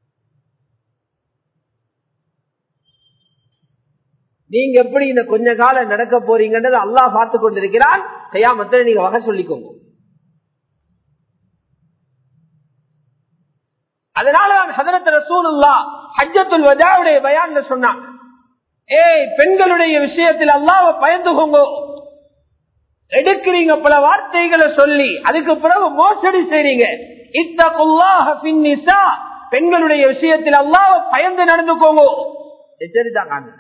நீங்க எப்படி இந்த கொஞ்ச காலம் நடக்க போறீங்கன்றது அல்லாஹ் பார்த்து கொண்டிருக்கிறான் கையாமத்தில் நீங்க வகை சொல்லிக்கோங்க அதனால நான் ஹதரத் ரசூலுல்லா ஹஜ்ஜத்துல் வஜாவுடைய பயான்ல சொன்னான் ஏய் பெண்களுடைய விஷயத்தில் அல்லாஹ் பயந்துகோங்க எடுக்கிறீங்க பல வார்த்தைகளை சொல்லி அதுக்கு பிறகு மோசடி செய்றீங்க இத்தகுல்லாஹ பின்னிசா பெண்களுடைய விஷயத்தில் அல்லாஹ் பயந்து நடந்துக்கோங்க எச்சரித்தாங்க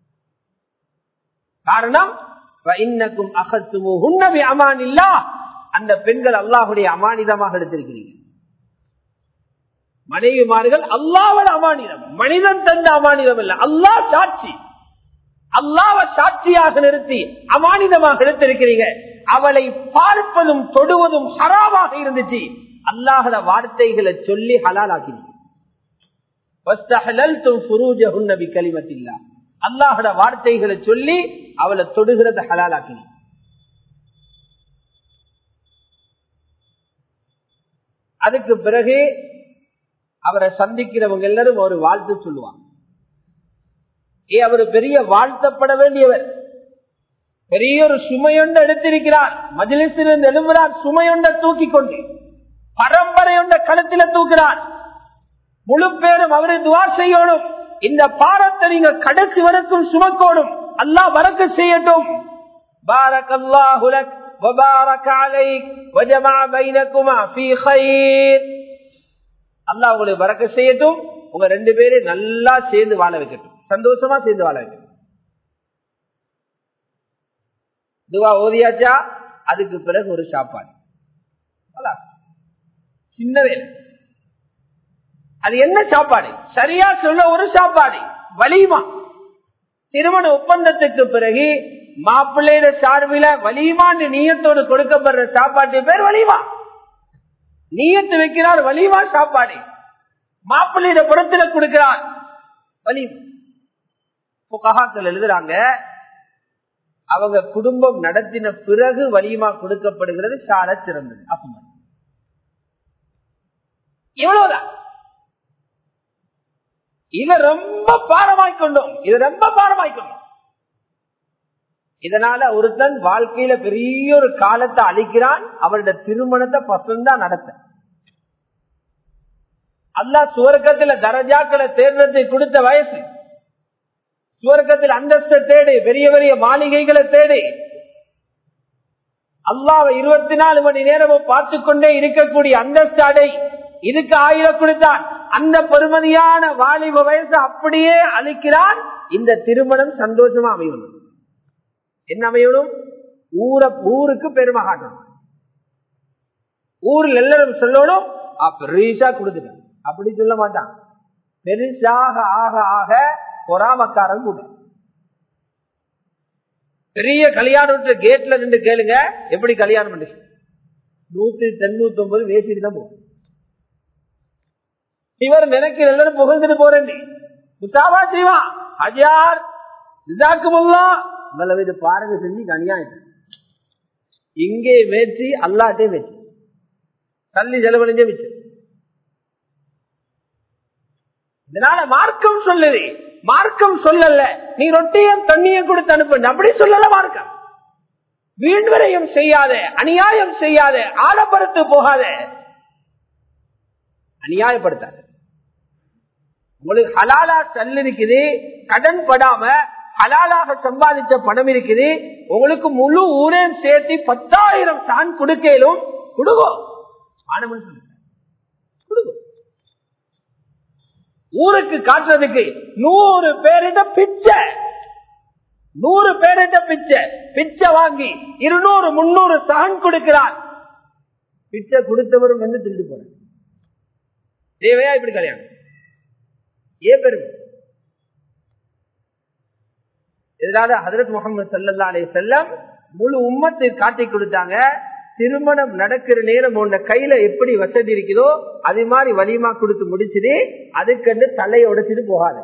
காரணம் இன்னக்கும் அகத்துமு உன்னவி அமான் இல்லா அந்த பெண்கள் அல்லாஹுடைய அமானிதமாக எடுத்திருக்கிறீங்க மனைவிமார்கள் அல்லாவோட அமானிதம் மனிதன் தந்த அமானிதம் இல்ல அல்லாஹ் சாட்சி அல்லாவ சாட்சியாக நிறுத்தி அமானிதமாக எடுத்திருக்கிறீங்க அவளை பார்ப்பதும் தொடுவதும் ஹராமாக இருந்துச்சு அல்லாஹட வார்த்தைகளை சொல்லி ஹலாலாக்கினீங்க அல்லாஹட வார்த்தைகளை சொல்லி அவளை தொடுகிறத ஹலாலாக்கினீங்க அதுக்கு பிறகு அவரை சந்திக்கிறவங்க எல்லாரும் ஒரு வாழ்த்து சொல்லுவாங்க ஏ அவர் பெரிய வாழ்த்தப்பட வேண்டியவர் பெரிய ஒரு சுமையொண்ட எடுத்திருக்கிறார் மஜிலிசிலிருந்து எழும்புறார் சுமையொண்ட தூக்கி கொண்டு பரம்பரையொண்ட கழுத்தில தூக்கிறார் முழு பேரும் அவரை துவா செய்யணும் இந்த பாரத்தை நீங்க கடைசி வரைக்கும் சுமக்கோடும் அல்லாஹ் வரக்க செய்யட்டும் பாரக் அல்லாஹுலக் وبارك عليك وجمع بينكما في خير அல்லாஹ் உங்களுக்கு பறக்க செய்யட்டும் உங்க ரெண்டு பேரும் நல்லா சேர்ந்து வாழ வைக்கட்டும் சந்தோஷமா சேர்ந்து வாழ வைக்கட்டும் துவா ஓதியாச்சா அதுக்கு பிறகு ஒரு சாப்பாடு சின்ன வேலை அது என்ன சாப்பாடு சரியா சொல்ல ஒரு சாப்பாடு வலிமா திருமண ஒப்பந்தத்துக்கு பிறகு மாப்பிள்ளையில சார்பில வலிமான்னு நீயத்தோடு கொடுக்கப்படுற சாப்பாட்டு பேர் வலிமா நீயத்து வைக்கிறார் வலிமா சாப்பாடு மாப்பிள்ளையிட புறத்துல கொடுக்கிறார் வலிமா எழுதுறாங்க அவங்க குடும்பம் நடத்தின பிறகு வலிமா கொடுக்கப்படுகிறது சால சிறந்தது அப்பமா இவ்வளவுதான் இத ரொம்ப பாரமாய்க்கொண்டோம் இது ரொம்ப பாரமாய்க்கொண்டோம் இதனால ஒருத்தன் வாழ்க்கையில பெரிய ஒரு காலத்தை அழிக்கிறான் அவருடைய திருமணத்தை பசந்தா நடத்த அல்லா சுவர்க்கத்துல தரஜாக்களை தேர்ந்தெடுத்து கொடுத்த வயசு சுவர்க்கத்தில் அந்தஸ்தை தேடு பெரிய பெரிய மாளிகைகளை தேடு அல்லாவை இருபத்தி நாலு மணி நேரமும் பார்த்து கொண்டே இருக்கக்கூடிய அந்தஸ்து அடை இதுக்கு ஆயிரம் கொடுத்தான் அந்த பெருமதியான வாலிப வயசு அப்படியே அழிக்கிறான் இந்த திருமணம் சந்தோஷமா அமையணும் என்ன அமையணும் ஊர ஊருக்கு பெருமை காட்டணும் ஊரில் எல்லாரும் சொல்லணும் பெருசா கொடுத்துட்டான் அப்படி சொல்ல மாட்டான் பெருசாக ஆக ஆக பொறாமக்காரன் கூட பெரிய கல்யாணம் கேட்ல நின்று கேளுங்க எப்படி கல்யாணம் பண்ணி நூத்தி தொண்ணூத்தி ஒன்பது வேசிட்டு தான் போகும் இவர் நினைக்கிற எல்லாரும் புகழ்ந்துட்டு போறேன் முசாவா செய்வான் அஜார் இதாக்குமுல்லா இவ்வளவு இது பாருங்க செஞ்சு அநியாயம் இங்கே வேற்றி அல்லாட்டே வேற்றி தள்ளி செலவழிஞ்சே வச்சு இதனால மார்க்கம் சொல்லுது மார்க்கம் சொல்லல நீ ரொட்டியும் தண்ணியும் கொடுத்து அனுப்பு அப்படி சொல்லல மார்க்கம் வீண்வரையும் செய்யாத அநியாயம் செய்யாத ஆடப்படத்து போகாத அநியாயப்படுத்தாத உங்களுக்கு ஹலாலா சல் இருக்குது கடன் படாம ஹலாலாக சம்பாதிச்ச பணம் இருக்குது உங்களுக்கு முழு ஊரையும் சேர்த்து பத்தாயிரம் தான் கொடுக்கலும் கொடுங்கோ கொடுங்க ஊருக்கு காட்டுறதுக்கு நூறு பேரிட பிச்சை நூறு பேரிட்ட பிச்சை பிச்சை வாங்கி இருநூறு முன்னூறு சகன் கொடுக்கிறார் பிச்சை கொடுத்தவரும் வந்து திருட்டு போற தேவையா இப்படி கல்யாணம் ஏன் பெருமை இதனால ஹதரத் முகமது சல்லா அலி செல்லம் முழு உம்மத்தை காட்டி கொடுத்தாங்க திருமணம் நடக்கிற நேரம் உன்ன கையில எப்படி வசதி இருக்குதோ அது மாதிரி வலிமா கொடுத்து முடிச்சுட்டு அதுக்கண்டு தலையை உடைச்சிட்டு போகாது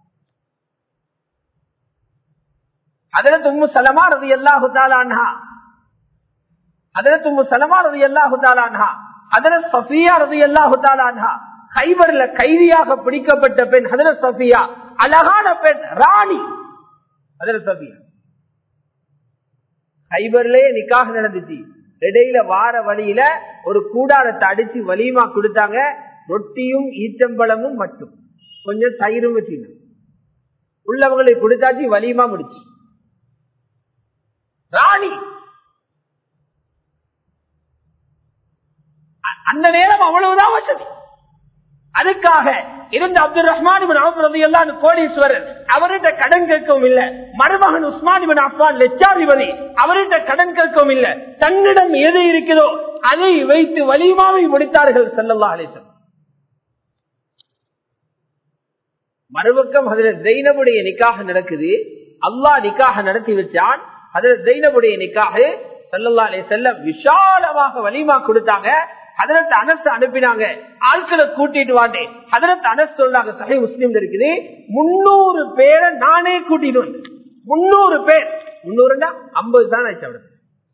அதுல தும்மு சலமா ரவி எல்லாஹு தாலான்ஹா அதுல தும்மு சலமா ரவி எல்லாஹு தாலான்ஹா அதுல சஃபியா ரவி எல்லாஹு தாலான்ஹா கைபர்ல கைதியாக பிடிக்கப்பட்ட பெண் ஹதரத் சஃபியா அழகான பெண் ராணி அதில் சபியா ஹைபர்லயே நிக்காக நடந்துச்சு இடையில வார வழியில ஒரு கூடாரத்தை அடிச்சு வலியுமா கொடுத்தாங்க ரொட்டியும் ஈச்சம்பழமும் மட்டும் கொஞ்சம் தயிரும் வச்சுக்கணும் உள்ளவங்களை கொடுத்தாச்சு வலியுமா முடிச்சு ராணி அ- அந்த நேரம் அவ்வளவுதான் வசதி அதுக்காக இருந்த அப்துல் ரஹ்மான் எல்லாம் கோடீஸ்வரர் அவர்கிட்ட கடன் கேட்கவும் இல்ல மருமகன் உஸ்மான் இபின் அஃபான் லட்சாதிபதி அவர்கிட்ட கடன் கேட்கவும் இல்ல தன்னிடம் எது இருக்கிறதோ அதை வைத்து வலிமாவை முடித்தார்கள் செல்லல்லா அலிசன் மறுபக்கம் அதில் ஜெயினபுடைய நிக்காக நடக்குது அல்லாஹ் நிக்காக நடத்தி வச்சான் அதில் ஜெயினபுடைய நிக்காக சல்லல்லா அலைஹி செல்லம் விஷாலமாக வலிமா கொடுத்தாங்க ஹதரத் அனஸ் அனுப்பினாங்க ஆட்களை கூட்டிட்டு வாண்டே ஹதரத் அனஸ் சொல்றாங்க சஹி முஸ்லீம் இருக்குது முன்னூறு பேரை நானே கூட்டிட்டு வந்தேன் முன்னூறு பேர் முன்னூறுனா ஐம்பது தான் ஆச்சு அவருக்கு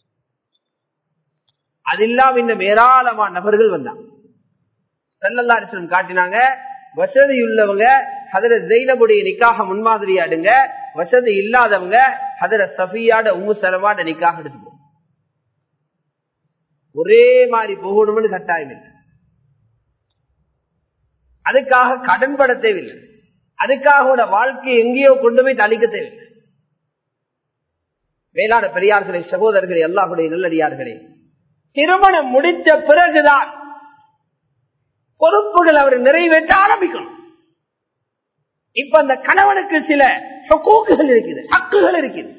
அது இல்லாம இன்னும் ஏராளமான நபர்கள் வந்தாங்க சல்லல்லா அலிஸ்லம் காட்டினாங்க வசதி உள்ளவங்க ஹதர ஜெயினபுடைய நிக்காக முன்மாதிரியாடுங்க வசதி இல்லாதவங்க ஹதர சஃபியாட உம்மு சலமாட நிக்காக எடுத்துக்கோ ஒரே மாதிரி போகணும்னு கட்டாயம் இல்லை அதுக்காக கடன் பட தேவையில்லை அதுக்காக உட வாழ்க்கை எங்கேயோ கொண்டு போய் தளிக்க தேவையில்லை மேலான பெரியார்களே சகோதரர்களே எல்லாருடைய நல்லடியார்களே திருமணம் முடித்த பிறகுதான் பொறுப்புகள் அவர் நிறைவேற்ற ஆரம்பிக்கணும் இப்ப அந்த கணவனுக்கு சில ஹக்கூக்குகள் இருக்குது ஹக்குகள் இருக்குது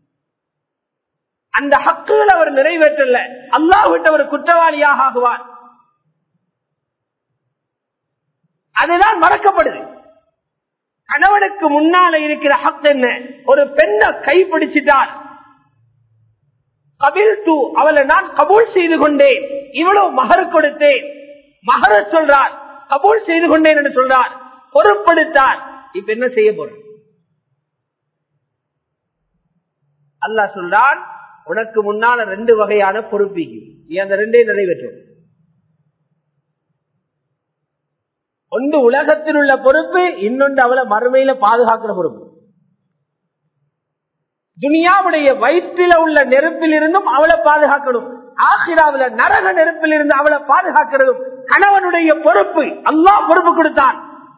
அந்த ஹக்குகள் அவர் நிறைவேற்றல அல்லாஹ் விட்டு அவர் குற்றவாளியாக ஆகுவார் அதுதான் மறக்கப்படுது கணவனுக்கு முன்னால இருக்கிற ஹக் என்ன ஒரு பெண்ணை கைப்பிடிச்சிட்டார் கபில் டூ அவளை நான் கபூல் செய்து கொண்டேன் இவ்வளவு மகர் கொடுத்தேன் மகர சொல்றார் கபூல் செய்து கொண்டேன் என்று சொல்றார் பொறுப்படுத்தார் இப்ப என்ன செய்ய போற அல்லாஹ் சொல்றான் உனக்கு முன்னால ரெண்டு வகையான பொறுப்பிக்கு நீ அந்த ரெண்டையும் நிறைவேற்றும் ஒன்று உலகத்தில் உள்ள பொறுப்பு இன்னொன்று அவளை மறுமையில பாதுகாக்கிற பொறுப்பு துனியாவுடைய வயிற்றில உள்ள நெருப்பில் இருந்தும் அவளை பாதுகாக்கணும் ஆசிராவில நரக நெருப்பில் இருந்து அவளை பாதுகாக்கிறதும் கணவனுடைய பொறுப்பு அல்லாஹ் பொறுப்பு கொடுத்தான்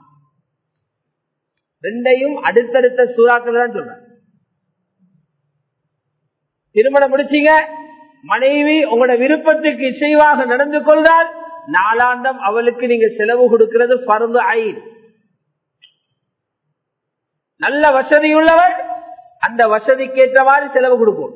ரெண்டையும் அடுத்தடுத்த சூறாக்கள் தான் சொல்ற திருமணம் முடிச்சீங்க மனைவி உங்களோட விருப்பத்துக்கு இசைவாக நடந்து கொள்றால் நாளாந்தம் அவளுக்கு நீங்க செலவு கொடுக்கிறது பருந்து ஐன் நல்ல வசதி உள்ளவர் அந்த வசதிக்கு மாதிரி செலவு கொடுக்கும்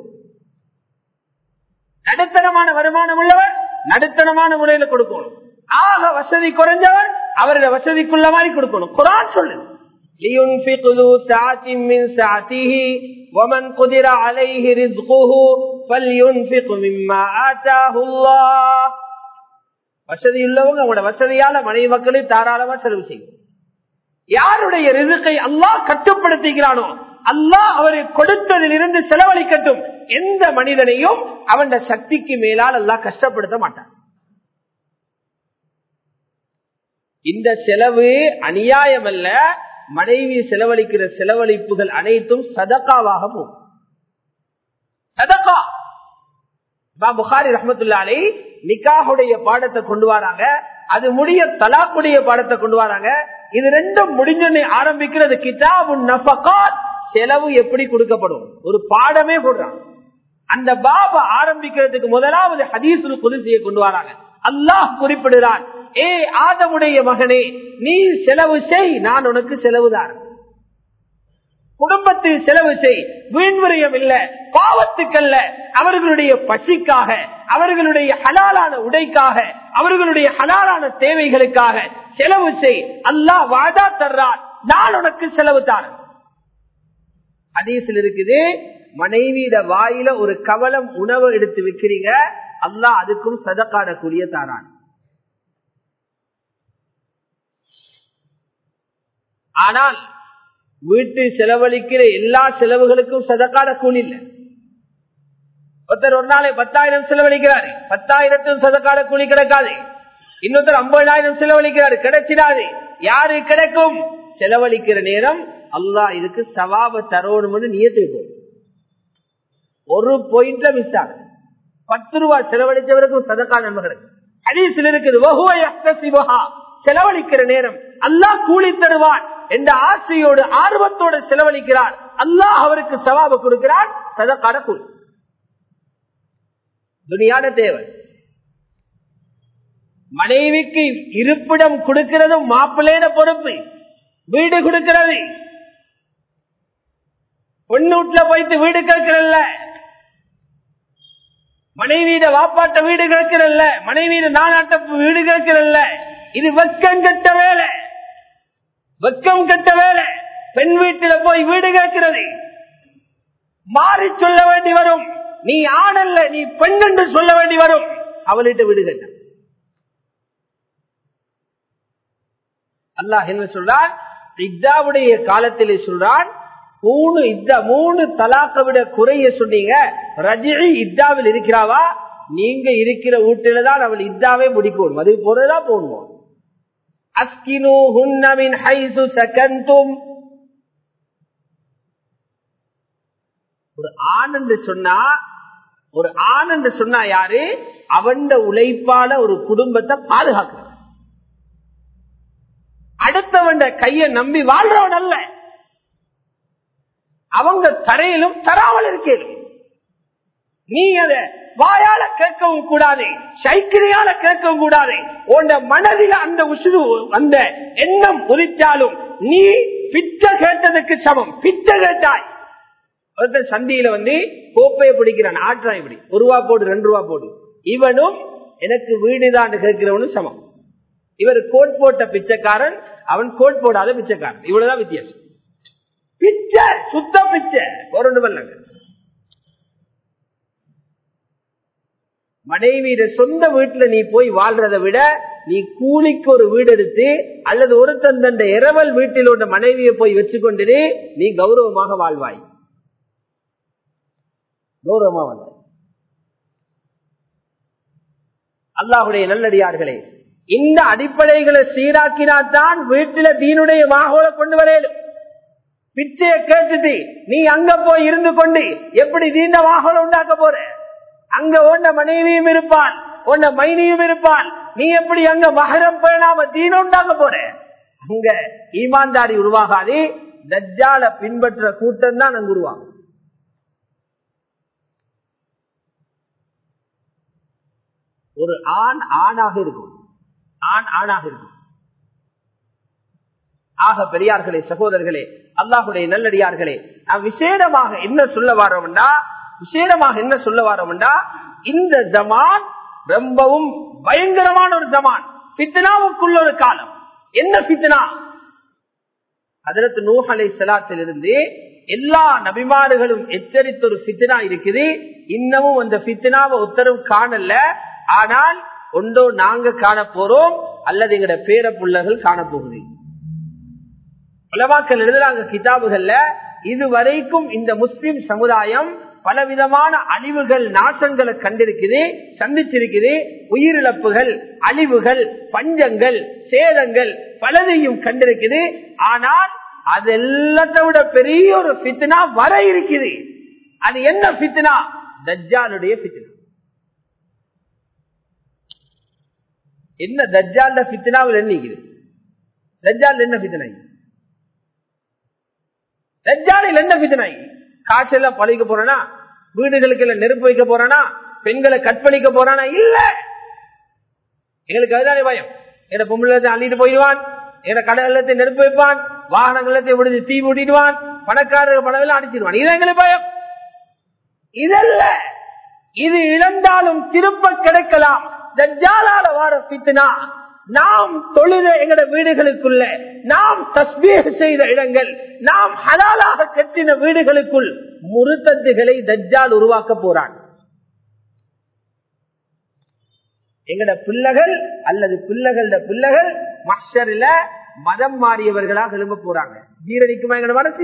நடுத்தரமான வருமானம் உள்ளவர் நடுத்தரமான முறையில கொடுக்கணும் ஆக வசதி குறைஞ்சவர் அவருடைய வசதிக்குள்ள மாதிரி கொடுக்கணும் குரான் சொல்லுது لينفق ذو سعة من سعته ومن قدر عليه رزقه فلينفق مما آتاه الله வசதி உள்ளவங்க அவங்களோட வசதியால மனைவி மக்களை தாராளமா செலவு செய்யும் யாருடைய ரிசுக்கை அல்லாஹ் கட்டுப்படுத்துகிறானோ அல்லாஹ் அவரை கொடுத்ததில் இருந்து செலவழிக்கட்டும் எந்த மனிதனையும் அவன் சக்திக்கு மேலால் அல்லாஹ் கஷ்டப்படுத்த மாட்டான் இந்த செலவு அநியாயம் அல்ல மனைவி செலவழிக்கிற செலவழிப்புகள் அனைத்தும் சதக்காவாக போகும் சதக்கா புகாரி ரஹமத்துல்லாலே நிக்காஹுடைய பாடத்தை கொண்டு வராங்க அது முடிய தலாக்குடைய பாடத்தை கொண்டு வராங்க இது ரெண்டும் முடிஞ்சோடனே ஆரம்பிக்கிறது கிதாபு நஃபகாத் செலவு எப்படி கொடுக்கப்படும் ஒரு பாடமே போடுறாங்க அந்த பாப ஆரம்பிக்கிறதுக்கு முதலாவது ஹதீசுல் குதிசியை கொண்டு வராங்க அல்லாஹ் குறிப்பிடுறான் ஏ ஆதமுடைய மகனே நீ செலவு செய் நான் உனக்கு செலவுதான் குடும்பத்தில் செலவு செய் வீண்விரயம் இல்ல பாவத்துக்கல்ல அவர்களுடைய பசிக்காக அவர்களுடைய ஹலாலான உடைக்காக அவர்களுடைய ஹலாலான தேவைகளுக்காக செலவு செய் அல்லாஹ் வாதா தர்றான் நான் உனக்கு செலவு தான் அதீசில் இருக்குது மனைவியிட வாயில ஒரு கவலம் உணவு எடுத்து வைக்கிறீங்க அல்லாஹ் அதுக்கும் சதக்காடக்கூடிய தாரான் ஆனால் வீட்டு செலவழிக்கிற எல்லா செலவுகளுக்கும் சதக்காட கூலி இல்லை ஒருத்தர் ஒரு நாளை பத்தாயிரம் செலவழிக்கிறாரு பத்தாயிரத்தும் சதக்காட கூலி கிடைக்காது இன்னொருத்தர் ஐம்பதாயிரம் செலவழிக்கிறாரு கிடைச்சிடாது யாரு கிடைக்கும் செலவழிக்கிற நேரம் அல்லாஹ் இதுக்கு சவாப தரணும்னு நியத்து வைக்கும் ஒரு பாயிண்ட்ல மிஸ் ஆகுது பத்து ரூபாய் செலவழித்தவருக்கும் சதக்கா நண்பர்களுக்கு ஹதீஸில் இருக்குது வஹுவ யஹ்தசிபஹா. செலவழிக்கிற நேரம் அல்லாஹ் கூலி தருவான் என்ற ஆசையோடு ஆர்வத்தோடு செலவழிக்கிறார் அல்லாஹ் அவருக்கு சவாப கொடுக்கிறான் சதக்கான கூலி துனியான தேவை மனைவிக்கு இருப்பிடம் கொடுக்கிறதும் மாப்பிள்ளையிட பொறுப்பு வீடு கொடுக்கிறது பொண்ணு வீட்டுல போயிட்டு வீடு கேட்கிறல்ல மனைவியிட வாப்பாட்ட வீடு கேட்கிறல்ல மனைவியிட நானாட்ட வீடு கேட்கிறல்ல இது வெக்கம் கெட்ட வேலை வெக்கம் கெட்ட வேலை பெண் வீட்டில போய் வீடு கேட்கிறது மாறி சொல்ல வேண்டி வரும் நீ ஆணல்ல நீ பெண் என்று சொல்ல வேண்டி வரும் அவளிட்ட வீடு கேட்ட அல்லாஹ் என்ன சொல்றான் இத்தாவுடைய காலத்திலே சொல்றான் மூணு இத்தா மூணு தலாக்க விட குறைய சொன்னீங்க ரஜி இத்தாவில் இருக்கிறாவா நீங்க இருக்கிற வீட்டில தான் அவள் இத்தாவே முடிக்கணும் அது போறதா போகணும் அஸ்கினு ஹுன்னமின் ஹைசு சகந்தும் ஒரு ஆண் என்று சொன்னா ஒரு ஆண் என்று சொன்னா யாரு அவன் உழைப்பால ஒரு குடும்பத்தை பாதுகாக்கிறான் அடுத்தவன் கைய நம்பி வாழ்றவன் அல்ல அவங்க தரையிலும் தராமல் இருக்கேனும் நீ அத வாயால கேட்கவும் கூடாது சைக்கிரையால கேட்கவும் கூடாது உன் மனதில் அந்த உசுறு அந்த எண்ணம் உதித்தாலும் நீ பிச்ச கேட்டதுக்கு சமம் பிச்ச கேட்டாய் ஒருத்தர் சந்தியில வந்து கோப்பையை பிடிக்கிறான் ஆற்றான் இப்படி ஒரு ரூபா போடு ரெண்டு ரூபா போடு இவனும் எனக்கு வீடுதான் கேட்கிறவனும் சமம் இவர் கோட் போட்ட பிச்சைக்காரன் அவன் கோட் போடாத பிச்சைக்காரன் இவ்வளவுதான் வித்தியாசம் பிச்சை சுத்த பிச்சை ஒரு பண்ணங்க மனைவியிட சொந்த வீட்டுல நீ போய் வாழ்றதை விட நீ கூலிக்கு ஒரு வீடு எடுத்து அல்லது ஒரு தந்த இரவல் வீட்டில் உள்ள மனைவியை போய் வச்சுக்கொண்டு நீ கௌரவமாக வாழ்வாய் கௌரவமா வாழ்வாய் அல்லாஹுடைய நல்லடியார்களே இந்த அடிப்படைகளை சீராக்கினால்தான் வீட்டில தீனுடைய மாகோல கொண்டு வரையலும் பிச்சைய கேட்டுட்டு நீ அங்க போய் இருந்து கொண்டு எப்படி தீண்ட மாகோல உண்டாக்க போற அங்க உன்ன மனைவியும் இருப்பான் உன்ன மைனியும் இருப்பான் நீ எப்படி அங்க மகரம் பேணாம தீன உண்டாக்க போற அங்க ஈமான்தாரி உருவாகாது தஜ்ஜால பின்பற்ற கூட்டம் தான் அங்க உருவாகும் ஒரு ஆண் ஆணாக இருக்கும் ஆண் ஆணாக இருக்கும் ஆக பெரியார்களே சகோதரர்களே அல்லாஹுடைய நல்லடியார்களே நான் விசேடமாக என்ன சொல்ல வாரோம்னா விசேடமாக என்ன சொல்ல வாரோம்னா இந்த ஜமான் ரொம்பவும் பயங்கரமான ஒரு ஜமான் பித்னாவுக்குள்ள ஒரு காலம் என்ன பித்னா அதற்கு நூஹலை செலாத்திலிருந்து எல்லா நபிமாறுகளும் எச்சரித்த ஒரு பித்னா இருக்குது இன்னமும் அந்த பித்னாவை உத்தரவு காணல ஆனால் ஒன்றோ நாங்க காண போறோம் அல்லது எங்கட பேர பிள்ளைகள் காண போகுது உலமாக்கள் எழுதுறாங்க கிதாபுகள்ல இதுவரைக்கும் இந்த முஸ்லிம் சமுதாயம் பலவிதமான அழிவுகள் நாசங்களை கண்டிருக்குது சந்திச்சிருக்குது உயிரிழப்புகள் அழிவுகள் பஞ்சங்கள் சேதங்கள் பலதையும் கண்டிருக்குது ஆனால் அது எல்லாத்தை விட பெரிய ஒரு பித்னா வர இருக்குது அது என்ன பித்னா தஜ்ஜாலுடைய பித்னா என்ன தஜ்ஜால பித்னாவில் என்ன தஜ்ஜால் என்ன பித்னாய் தஜ்ஜாலில் என்ன பித்னாய் காய்ச்சல பழிக்க போறானா வீடுகளுக்கு எல்லாம் நெருப்பு வைக்க போறானா பெண்களை கற்பழிக்க போறானா இல்ல எங்களுக்கு அதுதானே பயம் என பொம்பளை அள்ளிட்டு போயிடுவான் என கடலத்தை நெருப்பு வைப்பான் வாகனங்களத்தை விடுத்து தீ மூட்டிடுவான் பணக்காரர்கள் பணம் அடிச்சிடுவான் இது எங்களுக்கு பயம் இதல்ல இது இழந்தாலும் திருப்ப கிடைக்கலாம் தஜ்ஜாலால வார பித்னா நாம் தொழுத எங்கட வீடுகளுக்குள்ள நாம் தஸ்பீக செய்த இடங்கள் நாம் ஹலாலாக கட்டின வீடுகளுக்குள் முருத்தத்துகளை தஜ்ஜால் உருவாக்க போறான் எங்கட பிள்ளைகள் அல்லது பிள்ளைகள பிள்ளைகள் மஷரில மதம் மாறியவர்களாக எழும்ப போறாங்க ஜீரணிக்குமா எங்கட மனசு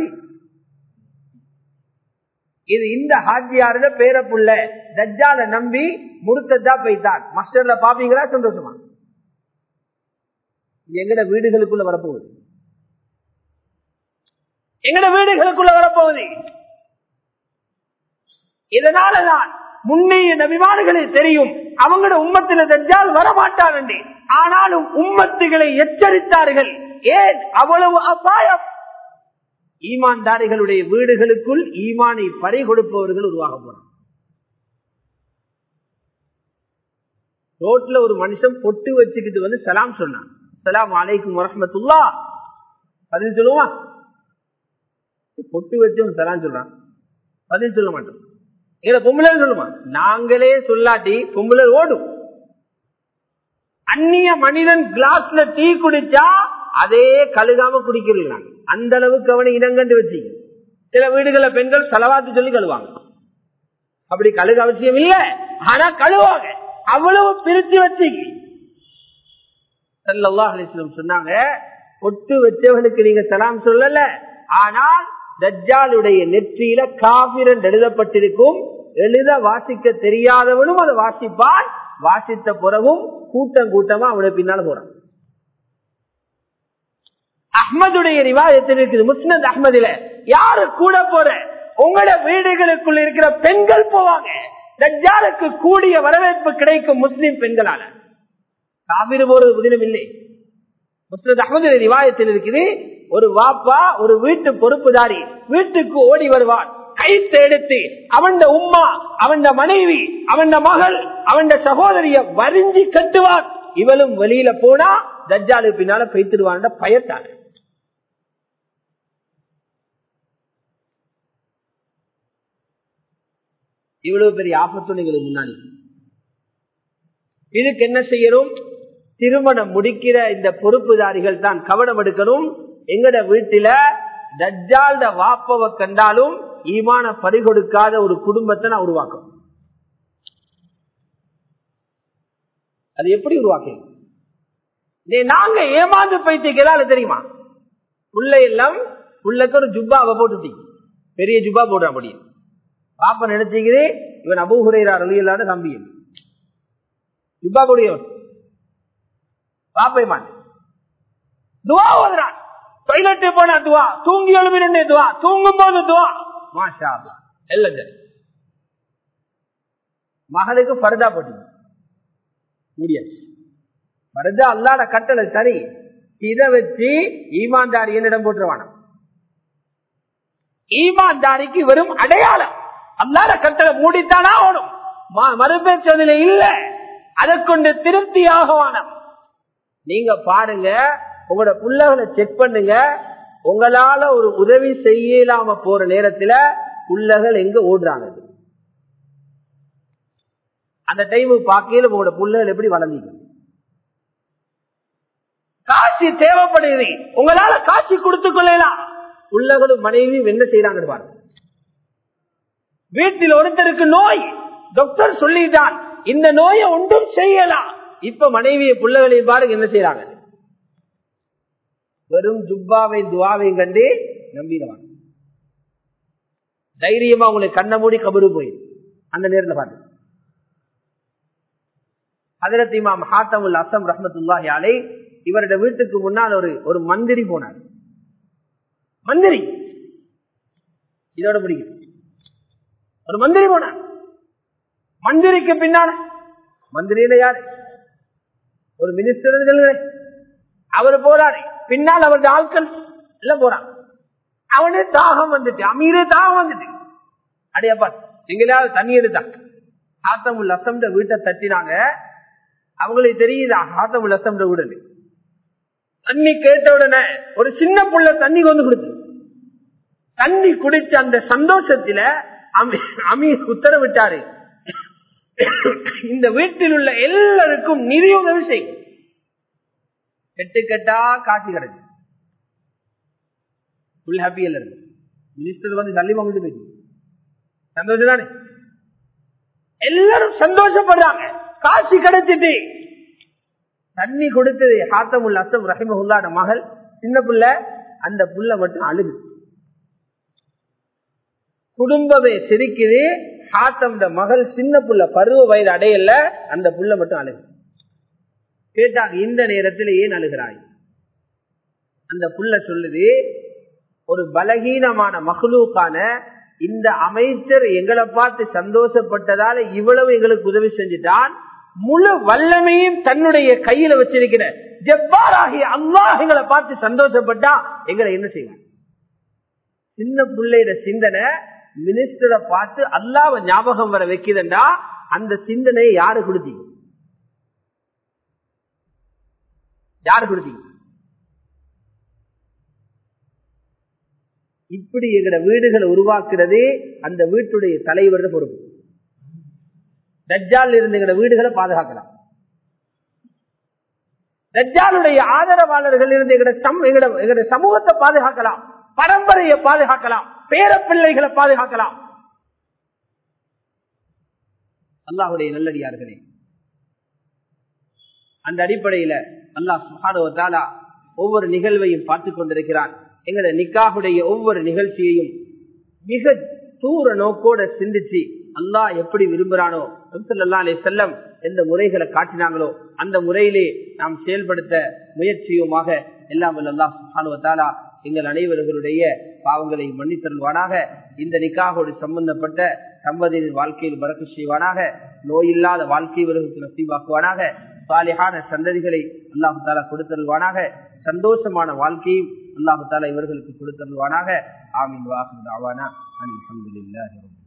இது இந்த ஹாஜியாருல பேர புள்ள தஜ்ஜால நம்பி முருத்ததா போய்த்தான் மஸ்டர்ல பாப்பீங்களா சந்தோஷமா எங்கட வீடுகளுக்குள்ள வரப்போகுது எங்கட வீடுகளுக்குள்ள வரப்போகுது இதனாலதான் முன்னைய நபிமான்களே தெரியும் அவங்களோட உம்மத்தில தஜ்ஜால் வரமாட்டார் என்று ஆனாலும் உம்மத்துகளை எச்சரித்தார்கள் ஏன் அவ்வளவு அபாயம் ஈமான்தாரிகளுடைய வீடுகளுக்குள் ஈமானை பறி கொடுப்பவர்கள் உருவாக போறாங்க ரோட்ல ஒரு மனுஷன் பொட்டு வச்சுக்கிட்டு வந்து சலாம் சொன்னான் சலாம் அலைக்கும் வரமத்துல்லா பதில் சொல்லுவான் பொட்டு வச்சு சலாம் சொல்றான் பதில் சொல்ல மாட்டோம் எங்களை பொம்பளை சொல்லுமா நாங்களே சொல்லாட்டி பொம்பளை ஓடும் அந்நிய மனிதன் கிளாஸ்ல டீ குடிச்சா அதே கழுகாம குடிக்கிறாங்க அந்த அளவுக்கு அவனை இனங்கண்டு வச்சு சில வீடுகள பெண்கள் செலவாத்து சொல்லி கழுவாங்க அப்படி கழுக அவசியம் இல்ல ஆனா கழுவாங்க அவ்வளவு பிரிச்சு வச்சு சொன்னாங்க பொட்டு வச்சவனுக்கு நீங்க சலாம் சொல்லல ஆனால் தஜ்ஜாலுடைய நெற்றியில காபிரன் எழுதப்பட்டிருக்கும் எழுத வாசிக்க தெரியாதவனும் அதை வாசிப்பான் வாசித்த பிறகும் கூட்டம் கூட்டமா அவனை பின்னால போறான் அஹ்மதுடைய ரிவாயத்தில் இருக்குது முஸ்னத் அஹ்மதுல யாரு கூட போற உங்களோட வீடுகளுக்குள் இருக்கிற பெண்கள் போவாங்க தஜ்ஜாலுக்கு கூடிய வரவேற்பு கிடைக்கும் முஸ்லிம் பெண்களால காவிரி போறது தினம் இல்லை முஸ்னத் அஹமது ரிவாயத்தில் இருக்குது ஒரு வாப்பா ஒரு வீட்டு பொறுப்புதாரி வீட்டுக்கு ஓடி வருவான் கைத்து எடுத்து அவன் உம்மா அவன் மனைவி அவன் மகள் அவன் சகோதரிய வரிஞ்சி கட்டுவான் இவளும் வெளியில போனா தஜ்ஜாலு பின்னால பெய்த்திடுவான் பயத்தார் இவ்வளவு பெரிய ஆபத்துணைகளுக்கு முன்னாடி இதுக்கு என்ன செய்யணும் திருமணம் முடிக்கிற இந்த பொறுப்புதாரிகள் தான் கவனம் எடுக்கணும் எங்கட வீட்டில தஜ்ஜால்ட வாப்பவை கண்டாலும் ஈமான பறிகொடுக்காத ஒரு குடும்பத்தை நான் உருவாக்கும் அது எப்படி உருவாக்க நாங்க ஏமாந்து பைத்தியக்கிறாள் தெரியுமா உள்ள எல்லாம் உள்ளக்கு ஒரு ஜுப்பாவை போட்டுட்டீங்க பெரிய ஜுப்பா போடுற முடியும் பாப்ப நினைச்சுக்கிறே இவன் அபூஹுரையார் அழியலான தம்பி ஜுப்பா கூடியவன் பாப்பை மாட்டேன் துவா ஓதுறான் டொய்லெட் போன துவா தூங்கி எழுப்பினே துவா தூங்கும் போது துவா மாஷா எல்லாம் சரி மகளுக்கு பரதா போட்டு முடியாது பரதா அல்லாட கட்டளை சரி இதை வச்சு ஈமான்தாரி என்னிடம் போட்டுருவான ஈமான்தாரிக்கு வெறும் அடையாளம் அல்லாத கட்டளை மூடித்தானா ஆகணும் மறுபேச்சதில் இல்ல அதை கொண்டு திருப்தியாக வானம் நீங்க பாருங்க உங்களோட புள்ளகளை செக் பண்ணுங்க உங்களால ஒரு உதவி செய்யலாம போற நேரத்துல புள்ளகள் எங்க ஓடுறாங்க அந்த டைம் பார்க்கையில உங்களோட புள்ளகள் எப்படி வளர்ந்தீங்க காட்சி தேவைப்படுகிறது உங்களால காட்சி கொடுத்து கொள்ளலாம் புள்ளகளும் மனைவியும் என்ன செய்யறாங்கன்னு பாருங்க வீட்டில் ஒருத்தருக்கு நோய் டாக்டர் சொல்லிட்டான் இந்த நோயை ஒன்றும் செய்யலாம் இப்ப மனைவியை புள்ளகளையும் பாருங்க என்ன செய்யறாங்க வெறும் ஜுப்பாவை துவாவையும் கண்டு நம்பிடுவாங்க தைரியமா உங்களுக்கு கண்ண மூடி கபரு போயிரு அந்த நேரத்தில் பாருங்க ஹதரத் இமாம் ஹாத்தமுல் அசம் ரஹமத்துல்லாஹி அலை இவருடைய வீட்டுக்கு முன்னால் ஒரு ஒரு மந்திரி போனார் மந்திரி இதோட முடியும் ஒரு மந்திரி போனார் மந்திரிக்கு பின்னால மந்திரியில யாரு ஒரு மினிஸ்டர் அவர் போறாரு பின்னால் அவருடைய ஆட்கள் எல்லாம் போறான் அவனே தாகம் வந்துட்டு அமீரே தாகம் வந்துட்டு அடையப்பா எங்கேயாவது தண்ணி எடுத்தான் ஹாத்தமுல் அசம்ட வீட்டை தட்டினாங்க அவங்களுக்கு தெரியுதா ஹாத்தமுல் அசம்ட வீடு தண்ணி கேட்ட உடனே ஒரு சின்ன புள்ள தண்ணி கொண்டு கொடுத்து தண்ணி குடிச்ச அந்த சந்தோஷத்துல அமீர் உத்தரவிட்டாரு இந்த வீட்டில் உள்ள எல்லாருக்கும் நிதி உதவி செய்யும் கெட்டு கெட்டா காட்சி கிடைச்சு ஃபுல் ஹாப்பி எல்லாரும் மினிஸ்டர் வந்து தள்ளி வாங்கிட்டு போயிடுச்சு சந்தோஷம் தானே எல்லாரும் சந்தோஷப்படுறாங்க காட்சி கிடைச்சிட்டு தண்ணி கொடுத்தது ஹாத்தமுல் அசம் ரஹிமஹுல்லாட மகள் சின்ன புள்ள அந்த புள்ள மட்டும் அழுது குடும்பமே சிரிக்குது ஹாத்தம் மகள் சின்ன புள்ள பருவ வயது அடையல அந்த புள்ள மட்டும் அழுகு கேட்டாங்க இந்த நேரத்தில் ஏன் அழுகிறாய் அந்த புள்ள சொல்லுது ஒரு பலகீனமான மகளூக்கான இந்த அமைச்சர் எங்களை பார்த்து சந்தோஷப்பட்டதால இவ்வளவு எங்களுக்கு உதவி செஞ்சுட்டான் முழு வல்லமையும் தன்னுடைய கையில வச்சிருக்கிற ஜப்பாராகிய அல்லாஹ் எங்களை பார்த்து சந்தோஷப்பட்டா எங்களை என்ன செய்வான் சின்ன பிள்ளையோட சிந்தனை மினிஸ்டரை பார்த்து அல்லாவ ஞாபகம் வர வைக்குதுண்டா அந்த சிந்தனையை யாரு கொடுத்தீங்க யாரு கொடுத்தீங்க இப்படி எங்கட வீடுகளை உருவாக்குறதே அந்த வீட்டுடைய தலைவர் பொறுப்பு தஜ்ஜால் இருந்து எங்கட வீடுகளை பாதுகாக்கலாம் தஜ்ஜாலுடைய ஆதரவாளர்கள் இருந்து எங்கட சம் எங்கட எங்கட சமூகத்தை பாதுகாக்கலாம் பரம்பரையை பாதுகாக்கலாம் பேர பிள்ளைகளை பாதுகாக்கலாம் அல்லாஹுடைய நல்லடியார்களே அந்த அடிப்படையில அல்லாஹ் சுகானுவத்தாலா ஒவ்வொரு நிகழ்வையும் பார்த்து கொண்டிருக்கிறான் எங்கட நிக்காவுடைய ஒவ்வொரு நிகழ்ச்சியையும் மிக தூர நோக்கோட சிந்திச்சு அல்லாஹ் எப்படி விரும்புறானோ அல்லா அலே செல்லம் எந்த முறைகளை காட்டினாங்களோ அந்த முறையிலே நாம் செயல்படுத்த முயற்சியுமாக எல்லாம் அல்லாஹ் சுகானுவத்தாலா எங்கள் அனைவர்களுடைய பாவங்களை மன்னித்தருள்வானாக இந்த நிக்காகோடு சம்பந்தப்பட்ட தம்பதியின் வாழ்க்கையில் பறக்க செய்வானாக நோயில்லாத வாழ்க்கை இவர்களுக்கு நசீவாக்குவானாக சாலிஹான சந்ததிகளை அல்லாஹு தாலா கொடுத்தருள்வானாக சந்தோஷமான வாழ்க்கையும் அல்லாஹு தாலா இவர்களுக்கு கொடுத்தருள்வானாக ஆமீன் வாசல் தாவானா அலி அஹமதுல்லாஹி